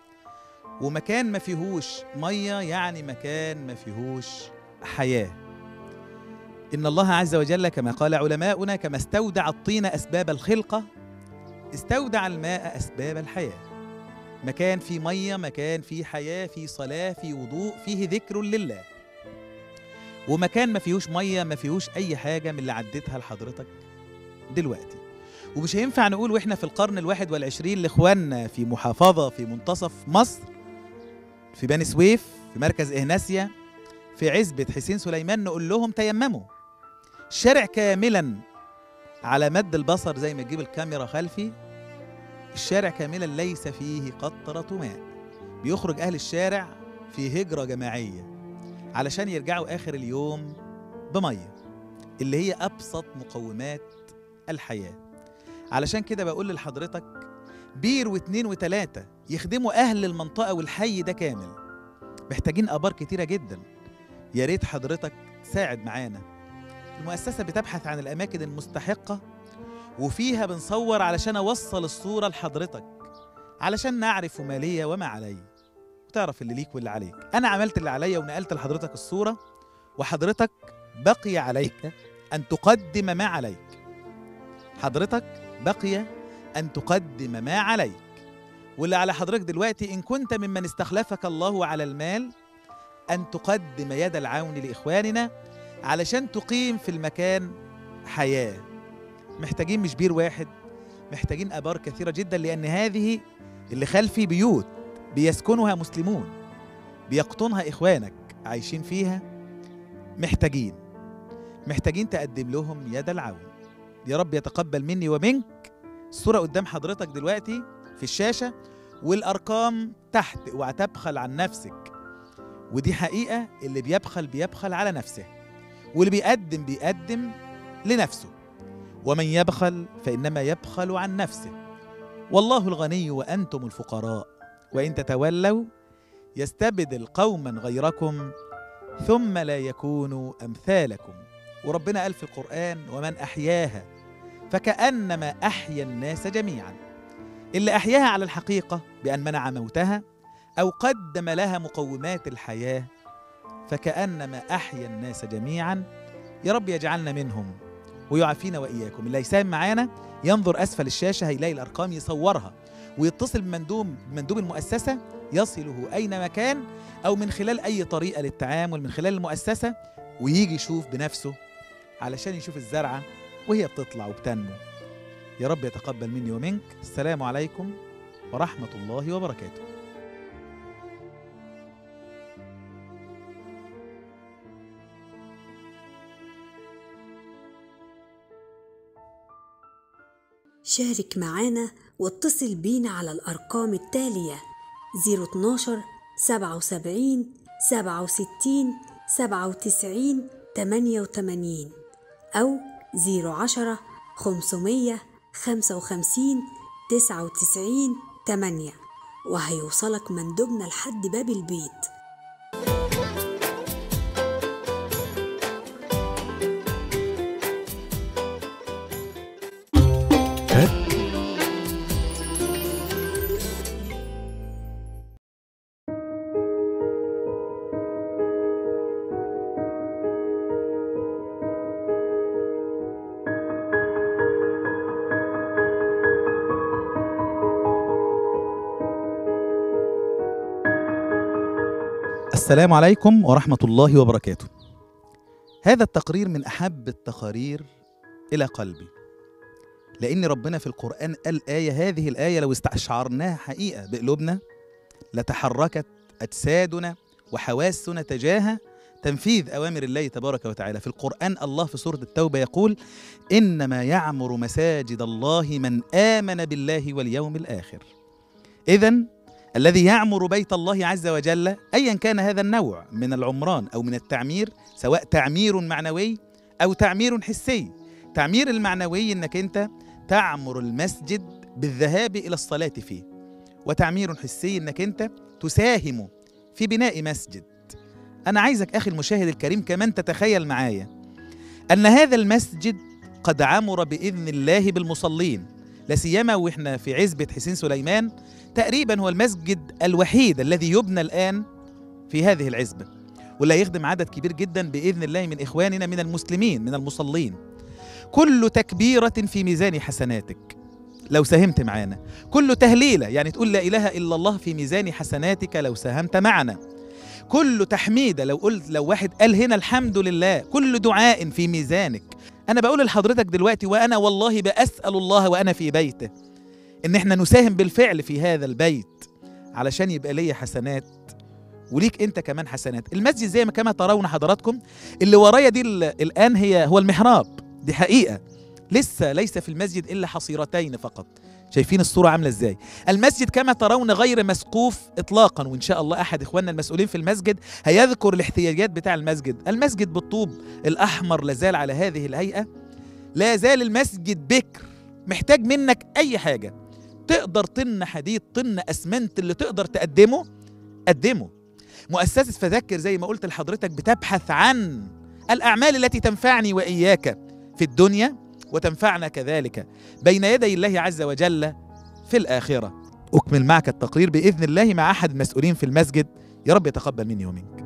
ومكان ما فيهوش مية يعني مكان ما فيهوش حياة إن الله عز وجل كما قال علماؤنا كما استودع الطين أسباب الخلقة استودع الماء أسباب الحياة مكان فيه مية مكان فيه حياة فيه صلاة فيه وضوء فيه ذكر لله ومكان ما فيهوش مية ما فيهوش أي حاجة من اللي عديتها لحضرتك دلوقتي ومش هينفع نقول واحنا في القرن الواحد والعشرين لاخواننا في محافظة في منتصف مصر في بني سويف في مركز إهناسيا في عزبة حسين سليمان نقول لهم تيمموا الشارع كاملا على مد البصر زي ما تجيب الكاميرا خلفي الشارع كاملا ليس فيه قطرة ماء بيخرج أهل الشارع في هجرة جماعية علشان يرجعوا آخر اليوم بمية اللي هي أبسط مقومات الحياة علشان كده بقول لحضرتك بير واتنين وتلاتة يخدموا أهل المنطقة والحي ده كامل محتاجين آبار كتيرة جدا يا ريت حضرتك تساعد معانا المؤسسة بتبحث عن الأماكن المستحقة وفيها بنصور علشان أوصل الصورة لحضرتك علشان نعرف ما ليا وما علي وتعرف اللي ليك واللي عليك أنا عملت اللي عليا ونقلت لحضرتك الصورة وحضرتك بقي عليك أن تقدم ما عليك حضرتك بقي أن تقدم ما عليك واللي على حضرتك دلوقتي إن كنت ممن استخلفك الله على المال أن تقدم يد العون لإخواننا علشان تقيم في المكان حياة محتاجين مش بير واحد محتاجين آبار كثيرة جدا لأن هذه اللي خلفي بيوت بيسكنها مسلمون بيقطنها إخوانك عايشين فيها محتاجين محتاجين تقدم لهم يد العون يا رب يتقبل مني ومنك الصورة قدام حضرتك دلوقتي في الشاشة والأرقام تحت اوعى تبخل عن نفسك ودي حقيقة اللي بيبخل بيبخل على نفسه واللي بيقدم بيقدم لنفسه ومن يبخل فإنما يبخل عن نفسه والله الغني وأنتم الفقراء وإن تتولوا يستبدل قوما غيركم ثم لا يكونوا أمثالكم وربنا قال في القرآن ومن أحياها فكأنما أحيا الناس جميعا اللي أحياها على الحقيقة بأن منع موتها أو قدم لها مقومات الحياة فكأنما أحيا الناس جميعا يا رب يجعلنا منهم ويعافينا وإياكم اللي هيساهم معانا ينظر أسفل الشاشة هيلاقي الأرقام يصورها ويتصل بمندوب بمندوب المؤسسة يصله أينما كان أو من خلال أي طريقة للتعامل من خلال المؤسسة ويجي يشوف بنفسه علشان يشوف الزرعة وهي بتطلع وبتنمو يا رب يتقبل مني ومنك السلام عليكم ورحمة الله وبركاته شارك معانا واتصل بينا على الأرقام التالية 012 77 67 97 88 أو 010 500 55 99 8 وهيوصلك مندوبنا لحد باب البيت السلام عليكم ورحمة الله وبركاته. هذا التقرير من أحب التقارير إلى قلبي. لأن ربنا في القرآن قال آية هذه الآية لو استشعرناها حقيقة بقلوبنا لتحركت أجسادنا وحواسنا تجاه تنفيذ أوامر الله تبارك وتعالى. في القرآن الله في سورة التوبة يقول: إنما يعمر مساجد الله من آمن بالله واليوم الآخر. إذا الذي يعمر بيت الله عز وجل ايا كان هذا النوع من العمران او من التعمير سواء تعمير معنوي او تعمير حسي تعمير المعنوي انك انت تعمر المسجد بالذهاب الى الصلاه فيه وتعمير حسي انك انت تساهم في بناء مسجد انا عايزك اخي المشاهد الكريم كمان تتخيل معايا ان هذا المسجد قد عمر باذن الله بالمصلين لا سيما واحنا في عزبه حسين سليمان تقريبا هو المسجد الوحيد الذي يبنى الآن في هذه العزبة واللي هيخدم عدد كبير جدا بإذن الله من إخواننا من المسلمين من المصلين كل تكبيرة في ميزان حسناتك لو ساهمت معانا كل تهليلة يعني تقول لا إله إلا الله في ميزان حسناتك لو ساهمت معنا كل تحميدة لو قلت لو واحد قال هنا الحمد لله كل دعاء في ميزانك أنا بقول لحضرتك دلوقتي وأنا والله بأسأل الله وأنا في بيته ان احنا نساهم بالفعل في هذا البيت علشان يبقى ليا حسنات وليك انت كمان حسنات المسجد زي ما كما ترون حضراتكم اللي ورايا دي ال- الان هي هو المحراب دي حقيقه لسه ليس في المسجد الا حصيرتين فقط شايفين الصورة عاملة ازاي المسجد كما ترون غير مسقوف اطلاقا وان شاء الله احد اخواننا المسؤولين في المسجد هيذكر الاحتياجات بتاع المسجد المسجد بالطوب الاحمر لازال على هذه الهيئة لا زال المسجد بكر محتاج منك اي حاجة تقدر طن حديد طن اسمنت اللي تقدر تقدمه قدمه مؤسسة فذكر زي ما قلت لحضرتك بتبحث عن الأعمال التي تنفعني وإياك في الدنيا وتنفعنا كذلك بين يدي الله عز وجل في الآخرة أكمل معك التقرير بإذن الله مع أحد المسؤولين في المسجد يا رب يتقبل مني ومنك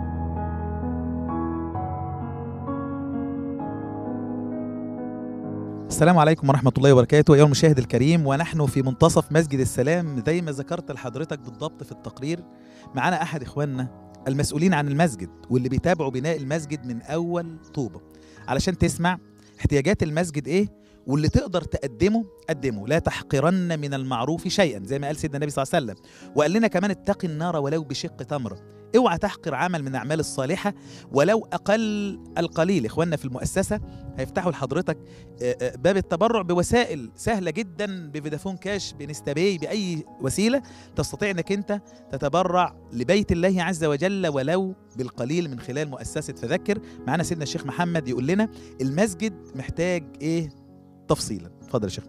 السلام عليكم ورحمة الله وبركاته أيها المشاهد الكريم ونحن في منتصف مسجد السلام زي ما ذكرت لحضرتك بالضبط في التقرير معانا أحد إخواننا المسؤولين عن المسجد واللي بيتابعوا بناء المسجد من أول طوبة علشان تسمع احتياجات المسجد إيه واللي تقدر تقدمه قدمه لا تحقرن من المعروف شيئا زي ما قال سيدنا النبي صلى الله عليه وسلم وقال لنا كمان اتقي النار ولو بشق تمره اوعى تحقر عمل من الاعمال الصالحه ولو اقل القليل اخواننا في المؤسسه هيفتحوا لحضرتك آه، آه، باب التبرع بوسائل سهله جدا بفودافون كاش بنستباي باي وسيله تستطيع انك انت تتبرع لبيت الله عز وجل ولو بالقليل من خلال مؤسسه فذكر معانا سيدنا الشيخ محمد يقول لنا المسجد محتاج ايه تفصيلا اتفضل يا شيخ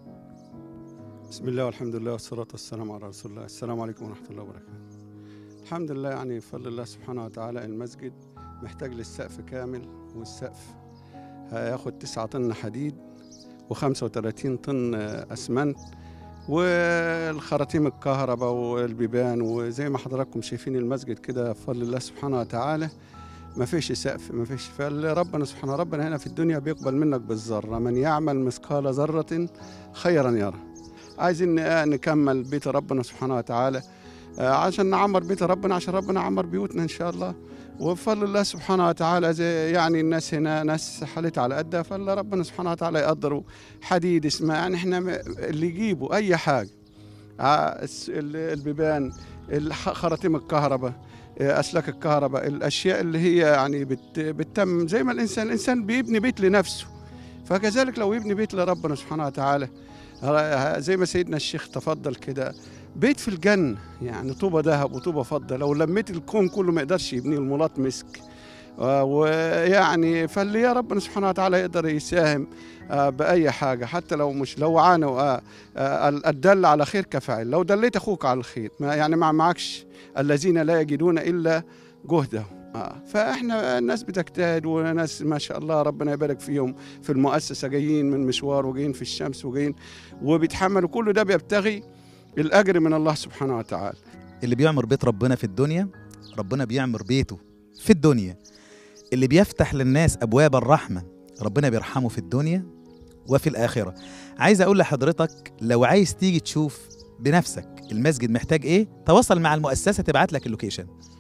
بسم الله والحمد لله والصلاة والسلام على رسول الله السلام عليكم ورحمة الله وبركاته الحمد لله يعني بفضل الله سبحانه وتعالى المسجد محتاج للسقف كامل والسقف هياخد تسعة طن حديد و35 طن أسمنت والخراطيم الكهرباء والبيبان وزي ما حضراتكم شايفين المسجد كده بفضل الله سبحانه وتعالى ما فيش سقف ما فيش فربنا سبحانه ربنا هنا في الدنيا بيقبل منك بالذرة من يعمل مثقال ذرة خيرا يره عايزين ن- نكمل بيت ربنا سبحانه وتعالى آه، عشان نعمر بيت ربنا عشان ربنا يعمر بيوتنا ان شاء الله وبفضل الله سبحانه وتعالى زي يعني الناس هنا ناس حالتها على قدها فالله ربنا سبحانه وتعالى يقدروا حديد اسمه يعني احنا م- اللي يجيبوا اي حاجه آه، الس- ال- البيبان الح- خراطيم الكهرباء آه، اسلاك الكهرباء الاشياء اللي هي يعني بت بتتم زي ما الانسان الانسان بيبني بيت لنفسه فكذلك لو يبني بيت لربنا سبحانه وتعالى ه- زي ما سيدنا الشيخ تفضل كده بيت في الجنة يعني طوبة ذهب وطوبة فضة لو لميت الكون كله ما يقدرش يبنيه الملاط مسك آه، ويعني فاللي يا ربنا سبحانه وتعالى يقدر يساهم آه، بأي حاجة حتى لو مش لو عانوا آه، آه، الدل على خير كفاعل لو دليت أخوك على الخير ما يعني ما معكش الذين لا يجدون إلا جهدهم آه. فاحنا الناس بتجتهد وناس ما شاء الله ربنا يبارك فيهم في المؤسسه جايين من مشوار وجايين في الشمس وجايين وبيتحملوا كل ده بيبتغي الاجر من الله سبحانه وتعالى اللي بيعمر بيت ربنا في الدنيا ربنا بيعمر بيته في الدنيا اللي بيفتح للناس ابواب الرحمه ربنا بيرحمه في الدنيا وفي الاخره عايز اقول لحضرتك لو عايز تيجي تشوف بنفسك المسجد محتاج ايه تواصل مع المؤسسه تبعت لك اللوكيشن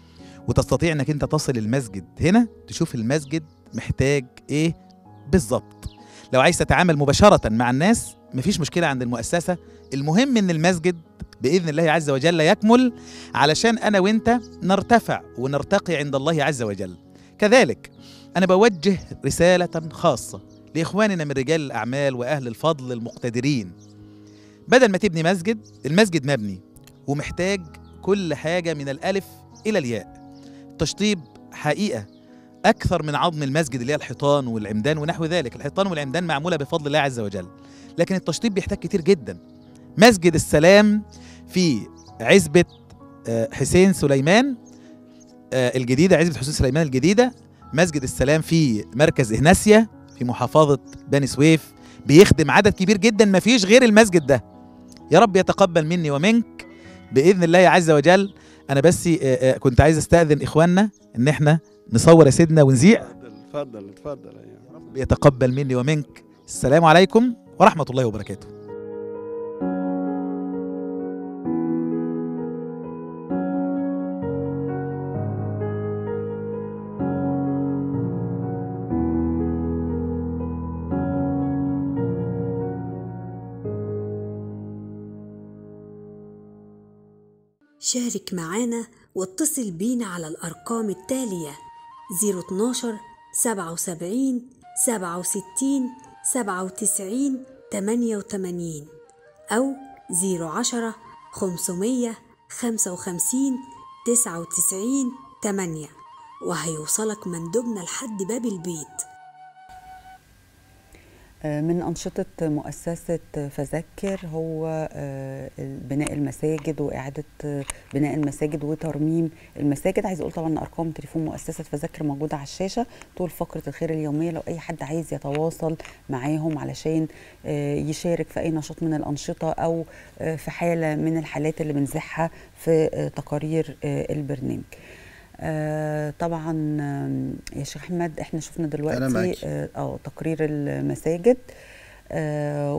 وتستطيع انك انت تصل المسجد هنا تشوف المسجد محتاج ايه بالظبط لو عايز تتعامل مباشرة مع الناس مفيش مشكلة عند المؤسسة المهم ان المسجد بإذن الله عز وجل يكمل علشان أنا وإنت نرتفع ونرتقي عند الله عز وجل كذلك أنا بوجه رسالة خاصة لإخواننا من رجال الأعمال وأهل الفضل المقتدرين بدل ما تبني مسجد المسجد مبني ومحتاج كل حاجة من الألف إلى الياء التشطيب حقيقة أكثر من عظم المسجد اللي هي الحيطان والعمدان ونحو ذلك الحيطان والعمدان معمولة بفضل الله عز وجل لكن التشطيب بيحتاج كتير جدا مسجد السلام في عزبة آه، حسين سليمان آه، الجديدة عزبة حسين سليمان الجديدة مسجد السلام في مركز إهناسيا في محافظة بني سويف بيخدم عدد كبير جدا ما فيش غير المسجد ده يا رب يتقبل مني ومنك بإذن الله عز وجل أنا بس آه، آه، كنت عايز أستأذن إخواننا إن إحنا نصور يا سيدنا ونذيع اتفضل اتفضل أيوة. رب يتقبل مني ومنك السلام عليكم ورحمة الله وبركاته شارك معانا واتصل بينا على الأرقام التالية 012 77 67 97 88 أو 010 500 55 99 8 وهيوصلك مندوبنا لحد باب البيت آه، من أنشطة مؤسسة فذكر هو آه، بناء المساجد وإعادة آه، بناء المساجد وترميم المساجد عايز أقول طبعا أرقام تليفون مؤسسة فذكر موجودة على الشاشة طول فقرة الخير اليومية لو أي حد عايز يتواصل معاهم علشان آه، يشارك في أي نشاط من الأنشطة أو آه، في حالة من الحالات اللي بنزحها في آه، تقارير آه، البرنامج آه طبعا آم، يا شيخ احمد احنا شفنا دلوقتي معاكي. اه آه، تقرير المساجد آه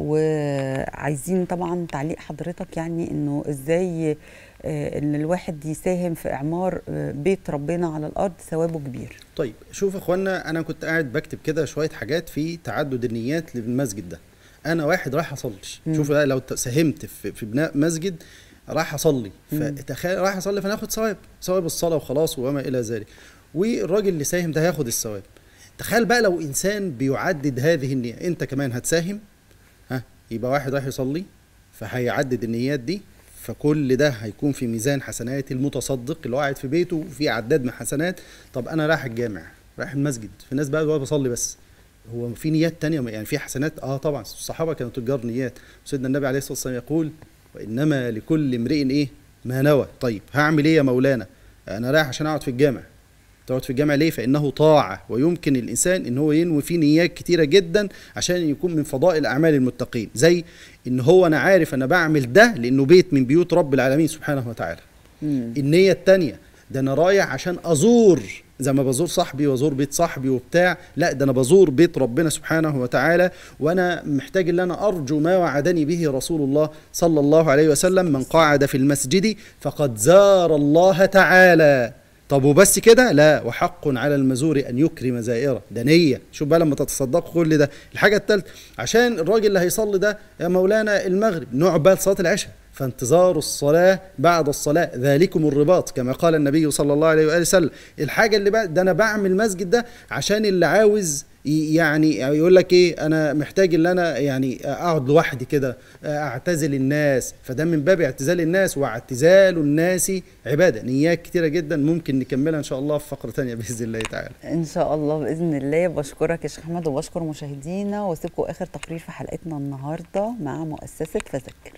وعايزين طبعا تعليق حضرتك يعني انه ازاي آه ان الواحد يساهم في اعمار آه بيت ربنا على الارض ثوابه كبير طيب شوف يا اخوانا انا كنت قاعد بكتب كده شويه حاجات في تعدد النيات للمسجد ده انا واحد رايح اصلي مم. شوف بقى لو ت- ساهمت في, في بناء مسجد رايح اصلي مم. فتخيل رايح اصلي فناخد ثواب ثواب الصلاه وخلاص وما الى ذلك والراجل اللي ساهم ده هياخد الثواب تخيل بقى لو انسان بيعدد هذه النيه انت كمان هتساهم ها يبقى واحد رايح يصلي فهيعدد النيات دي فكل ده هيكون في ميزان حسنات المتصدق اللي هو قاعد في بيته وفي عداد من حسنات طب انا رايح الجامع رايح المسجد في ناس بقى بقى بصلي بس هو في نيات تانية يعني في حسنات اه طبعا الصحابه كانوا تجار نيات سيدنا النبي عليه الصلاه والسلام يقول وانما لكل امرئ ايه ما نوى طيب هعمل ايه يا مولانا انا رايح عشان اقعد في الجامع تقعد في الجامع ليه فانه طاعه ويمكن الانسان ان هو ينوي فيه نيات كتيره جدا عشان يكون من فضائل اعمال المتقين زي ان هو انا عارف انا بعمل ده لانه بيت من بيوت رب العالمين سبحانه وتعالى النية التانية ده أنا رايح عشان أزور زي ما بزور صاحبي وازور بيت صاحبي وبتاع لا ده انا بزور بيت ربنا سبحانه وتعالى وانا محتاج ان انا ارجو ما وعدني به رسول الله صلى الله عليه وسلم من قعد في المسجد فقد زار الله تعالى طب وبس كده لا وحق على المزور ان يكرم زائره ده نيه شوف بقى لما تتصدقوا كل ده الحاجه الثالثه عشان الراجل اللي هيصلي ده يا مولانا المغرب نعبال صلاه العشاء فانتظار الصلاة بعد الصلاة ذلكم الرباط كما قال النبي صلى الله عليه وآله وسلم الحاجة اللي بقى ده أنا بعمل المسجد ده عشان اللي عاوز ي- يعني يقول لك ايه انا محتاج ان انا يعني اقعد لوحدي كده اعتزل الناس فده من باب اعتزال الناس واعتزال الناس عباده نيات كتيره جدا ممكن نكملها ان شاء الله في فقره تانية باذن الله تعالى ان شاء الله باذن الله بشكرك يا شيخ احمد وبشكر مشاهدينا واسيبكم اخر تقرير في حلقتنا النهارده مع مؤسسه فذكر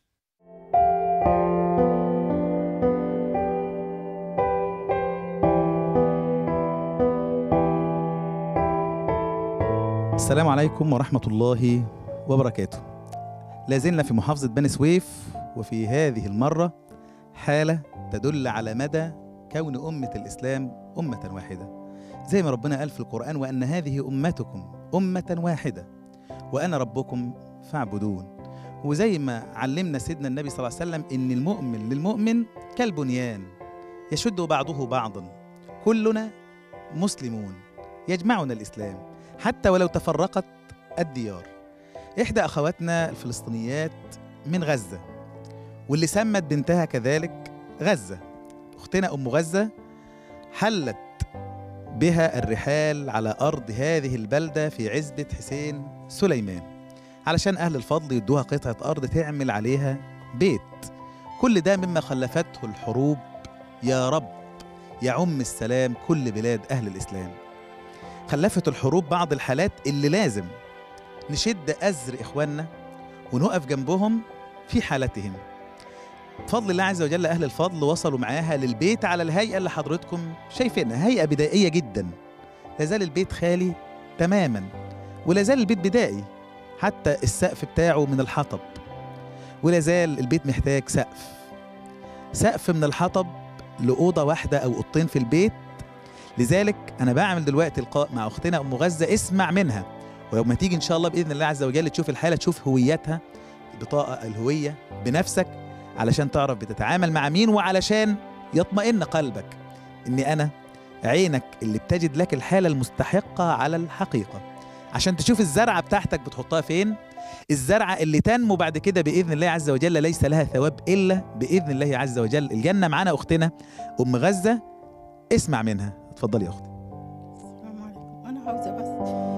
السلام عليكم ورحمة الله وبركاته لازلنا في محافظة بني سويف وفي هذه المرة حالة تدل على مدى كون أمة الإسلام أمة واحدة زي ما ربنا قال في القرآن وأن هذه أمتكم أمة واحدة وأنا ربكم فاعبدون وزي ما علمنا سيدنا النبي صلى الله عليه وسلم إن المؤمن للمؤمن كالبنيان يشد بعضه بعضا كلنا مسلمون يجمعنا الإسلام حتى ولو تفرقت الديار إحدى أخواتنا الفلسطينيات من غزة واللي سمت بنتها كذلك غزة أختنا أم غزة حلت بها الرحال على أرض هذه البلدة في عزبة حسين سليمان علشان أهل الفضل يدوها قطعة أرض تعمل عليها بيت كل ده مما خلفته الحروب يا رب يعم السلام كل بلاد أهل الإسلام خلفت الحروب بعض الحالات اللي لازم نشد أزر إخواننا ونقف جنبهم في حالتهم بفضل الله عز وجل أهل الفضل وصلوا معاها للبيت على الهيئة اللي حضرتكم شايفينها هيئة بدائية جدا لازال البيت خالي تماما ولازال البيت بدائي حتى السقف بتاعه من الحطب ولازال البيت محتاج سقف سقف من الحطب لأوضة واحدة أو أوضتين في البيت لذلك أنا بعمل دلوقتي لقاء مع أختنا أم غزة اسمع منها ولما تيجي إن شاء الله بإذن الله عز وجل تشوف الحالة تشوف هويتها بطاقة الهوية بنفسك علشان تعرف بتتعامل مع مين وعلشان يطمئن قلبك إن أنا عينك اللي بتجد لك الحالة المستحقة على الحقيقة عشان تشوف الزرعة بتاعتك بتحطها فين الزرعة اللي تنمو بعد كده بإذن الله عز وجل ليس لها ثواب إلا بإذن الله عز وجل الجنة معانا أختنا أم غزة اسمع منها اتفضلي يا أختي السلام عليكم انا عاوزه بس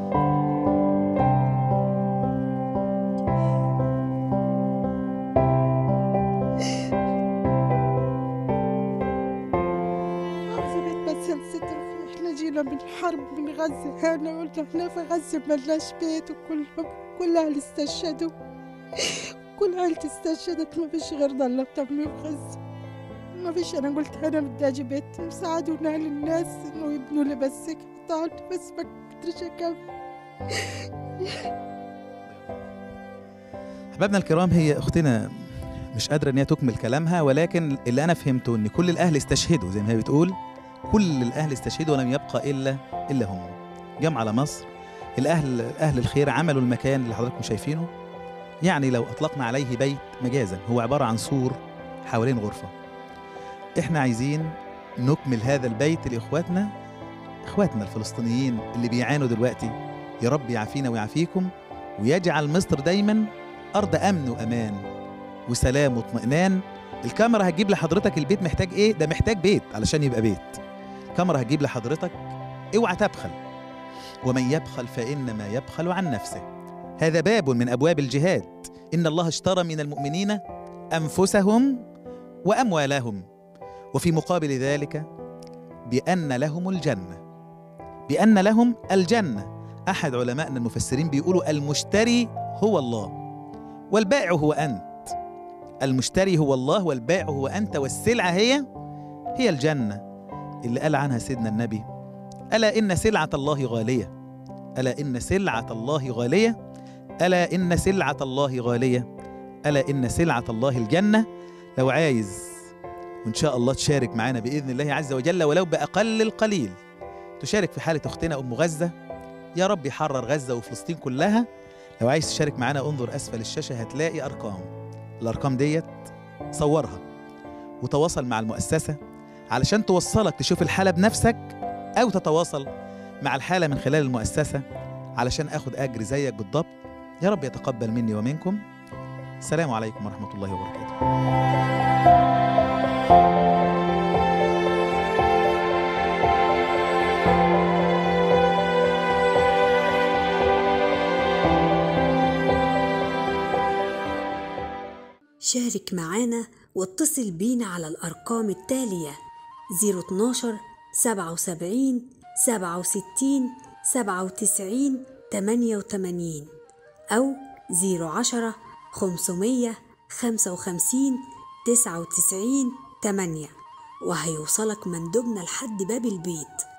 عاوزه بيت بس الستر فيه احنا جينا من حرب من غزه انا قلت احنا في غزه ملناش بيت وكلهم كل اهل استشهدوا كل عيلتي استشهدت ما فيش غير ضلة تمي في غزه ما فيش انا قلت انا بدي اجي بيت يساعدونا للناس انه يبنوا لي بس قطعت بس ما قدرتش اكمل أحبابنا الكرام هي أختنا مش قادرة إن هي تكمل كلامها ولكن اللي أنا فهمته إن كل الأهل استشهدوا زي ما هي بتقول كل الأهل استشهدوا ولم يبقى إلا إلا هم جم على مصر الأهل أهل الخير عملوا المكان اللي حضراتكم شايفينه يعني لو أطلقنا عليه بيت مجازا هو عبارة عن سور حوالين غرفة إحنا عايزين نكمل هذا البيت لإخواتنا إخواتنا الفلسطينيين اللي بيعانوا دلوقتي يا رب يعافينا ويعافيكم ويجعل مصر دايما أرض أمن وأمان وسلام واطمئنان الكاميرا هتجيب لحضرتك البيت محتاج إيه؟ ده محتاج بيت علشان يبقى بيت الكاميرا هتجيب لحضرتك اوعى تبخل ومن يبخل فإنما يبخل عن نفسه هذا باب من أبواب الجهاد إن الله اشترى من المؤمنين أنفسهم وأموالهم وفي مقابل ذلك بأن لهم الجنة بأن لهم الجنة أحد علمائنا المفسرين بيقولوا المشتري هو الله والبائع هو أنت المشتري هو الله والبائع هو أنت والسلعة هي هي الجنة اللي قال عنها سيدنا النبي ألا إن سلعة الله غالية ألا إن سلعة الله غالية ألا إن سلعة الله غالية ألا إن سلعة الله الجنة لو عايز وإن شاء الله تشارك معنا بإذن الله عز وجل ولو بأقل القليل تشارك في حالة أختنا أم غزة يا رب يحرر غزة وفلسطين كلها لو عايز تشارك معانا انظر أسفل الشاشة هتلاقي أرقام الأرقام ديت صورها وتواصل مع المؤسسة علشان توصلك تشوف الحالة بنفسك أو تتواصل مع الحالة من خلال المؤسسة علشان أخد أجر زيك بالضبط يا رب يتقبل مني ومنكم السلام عليكم ورحمة الله وبركاته شارك معانا واتصل بينا على الأرقام التالية 012 77 67 97 88 أو 010 500 55 99 8 وهيوصلك مندوبنا لحد باب البيت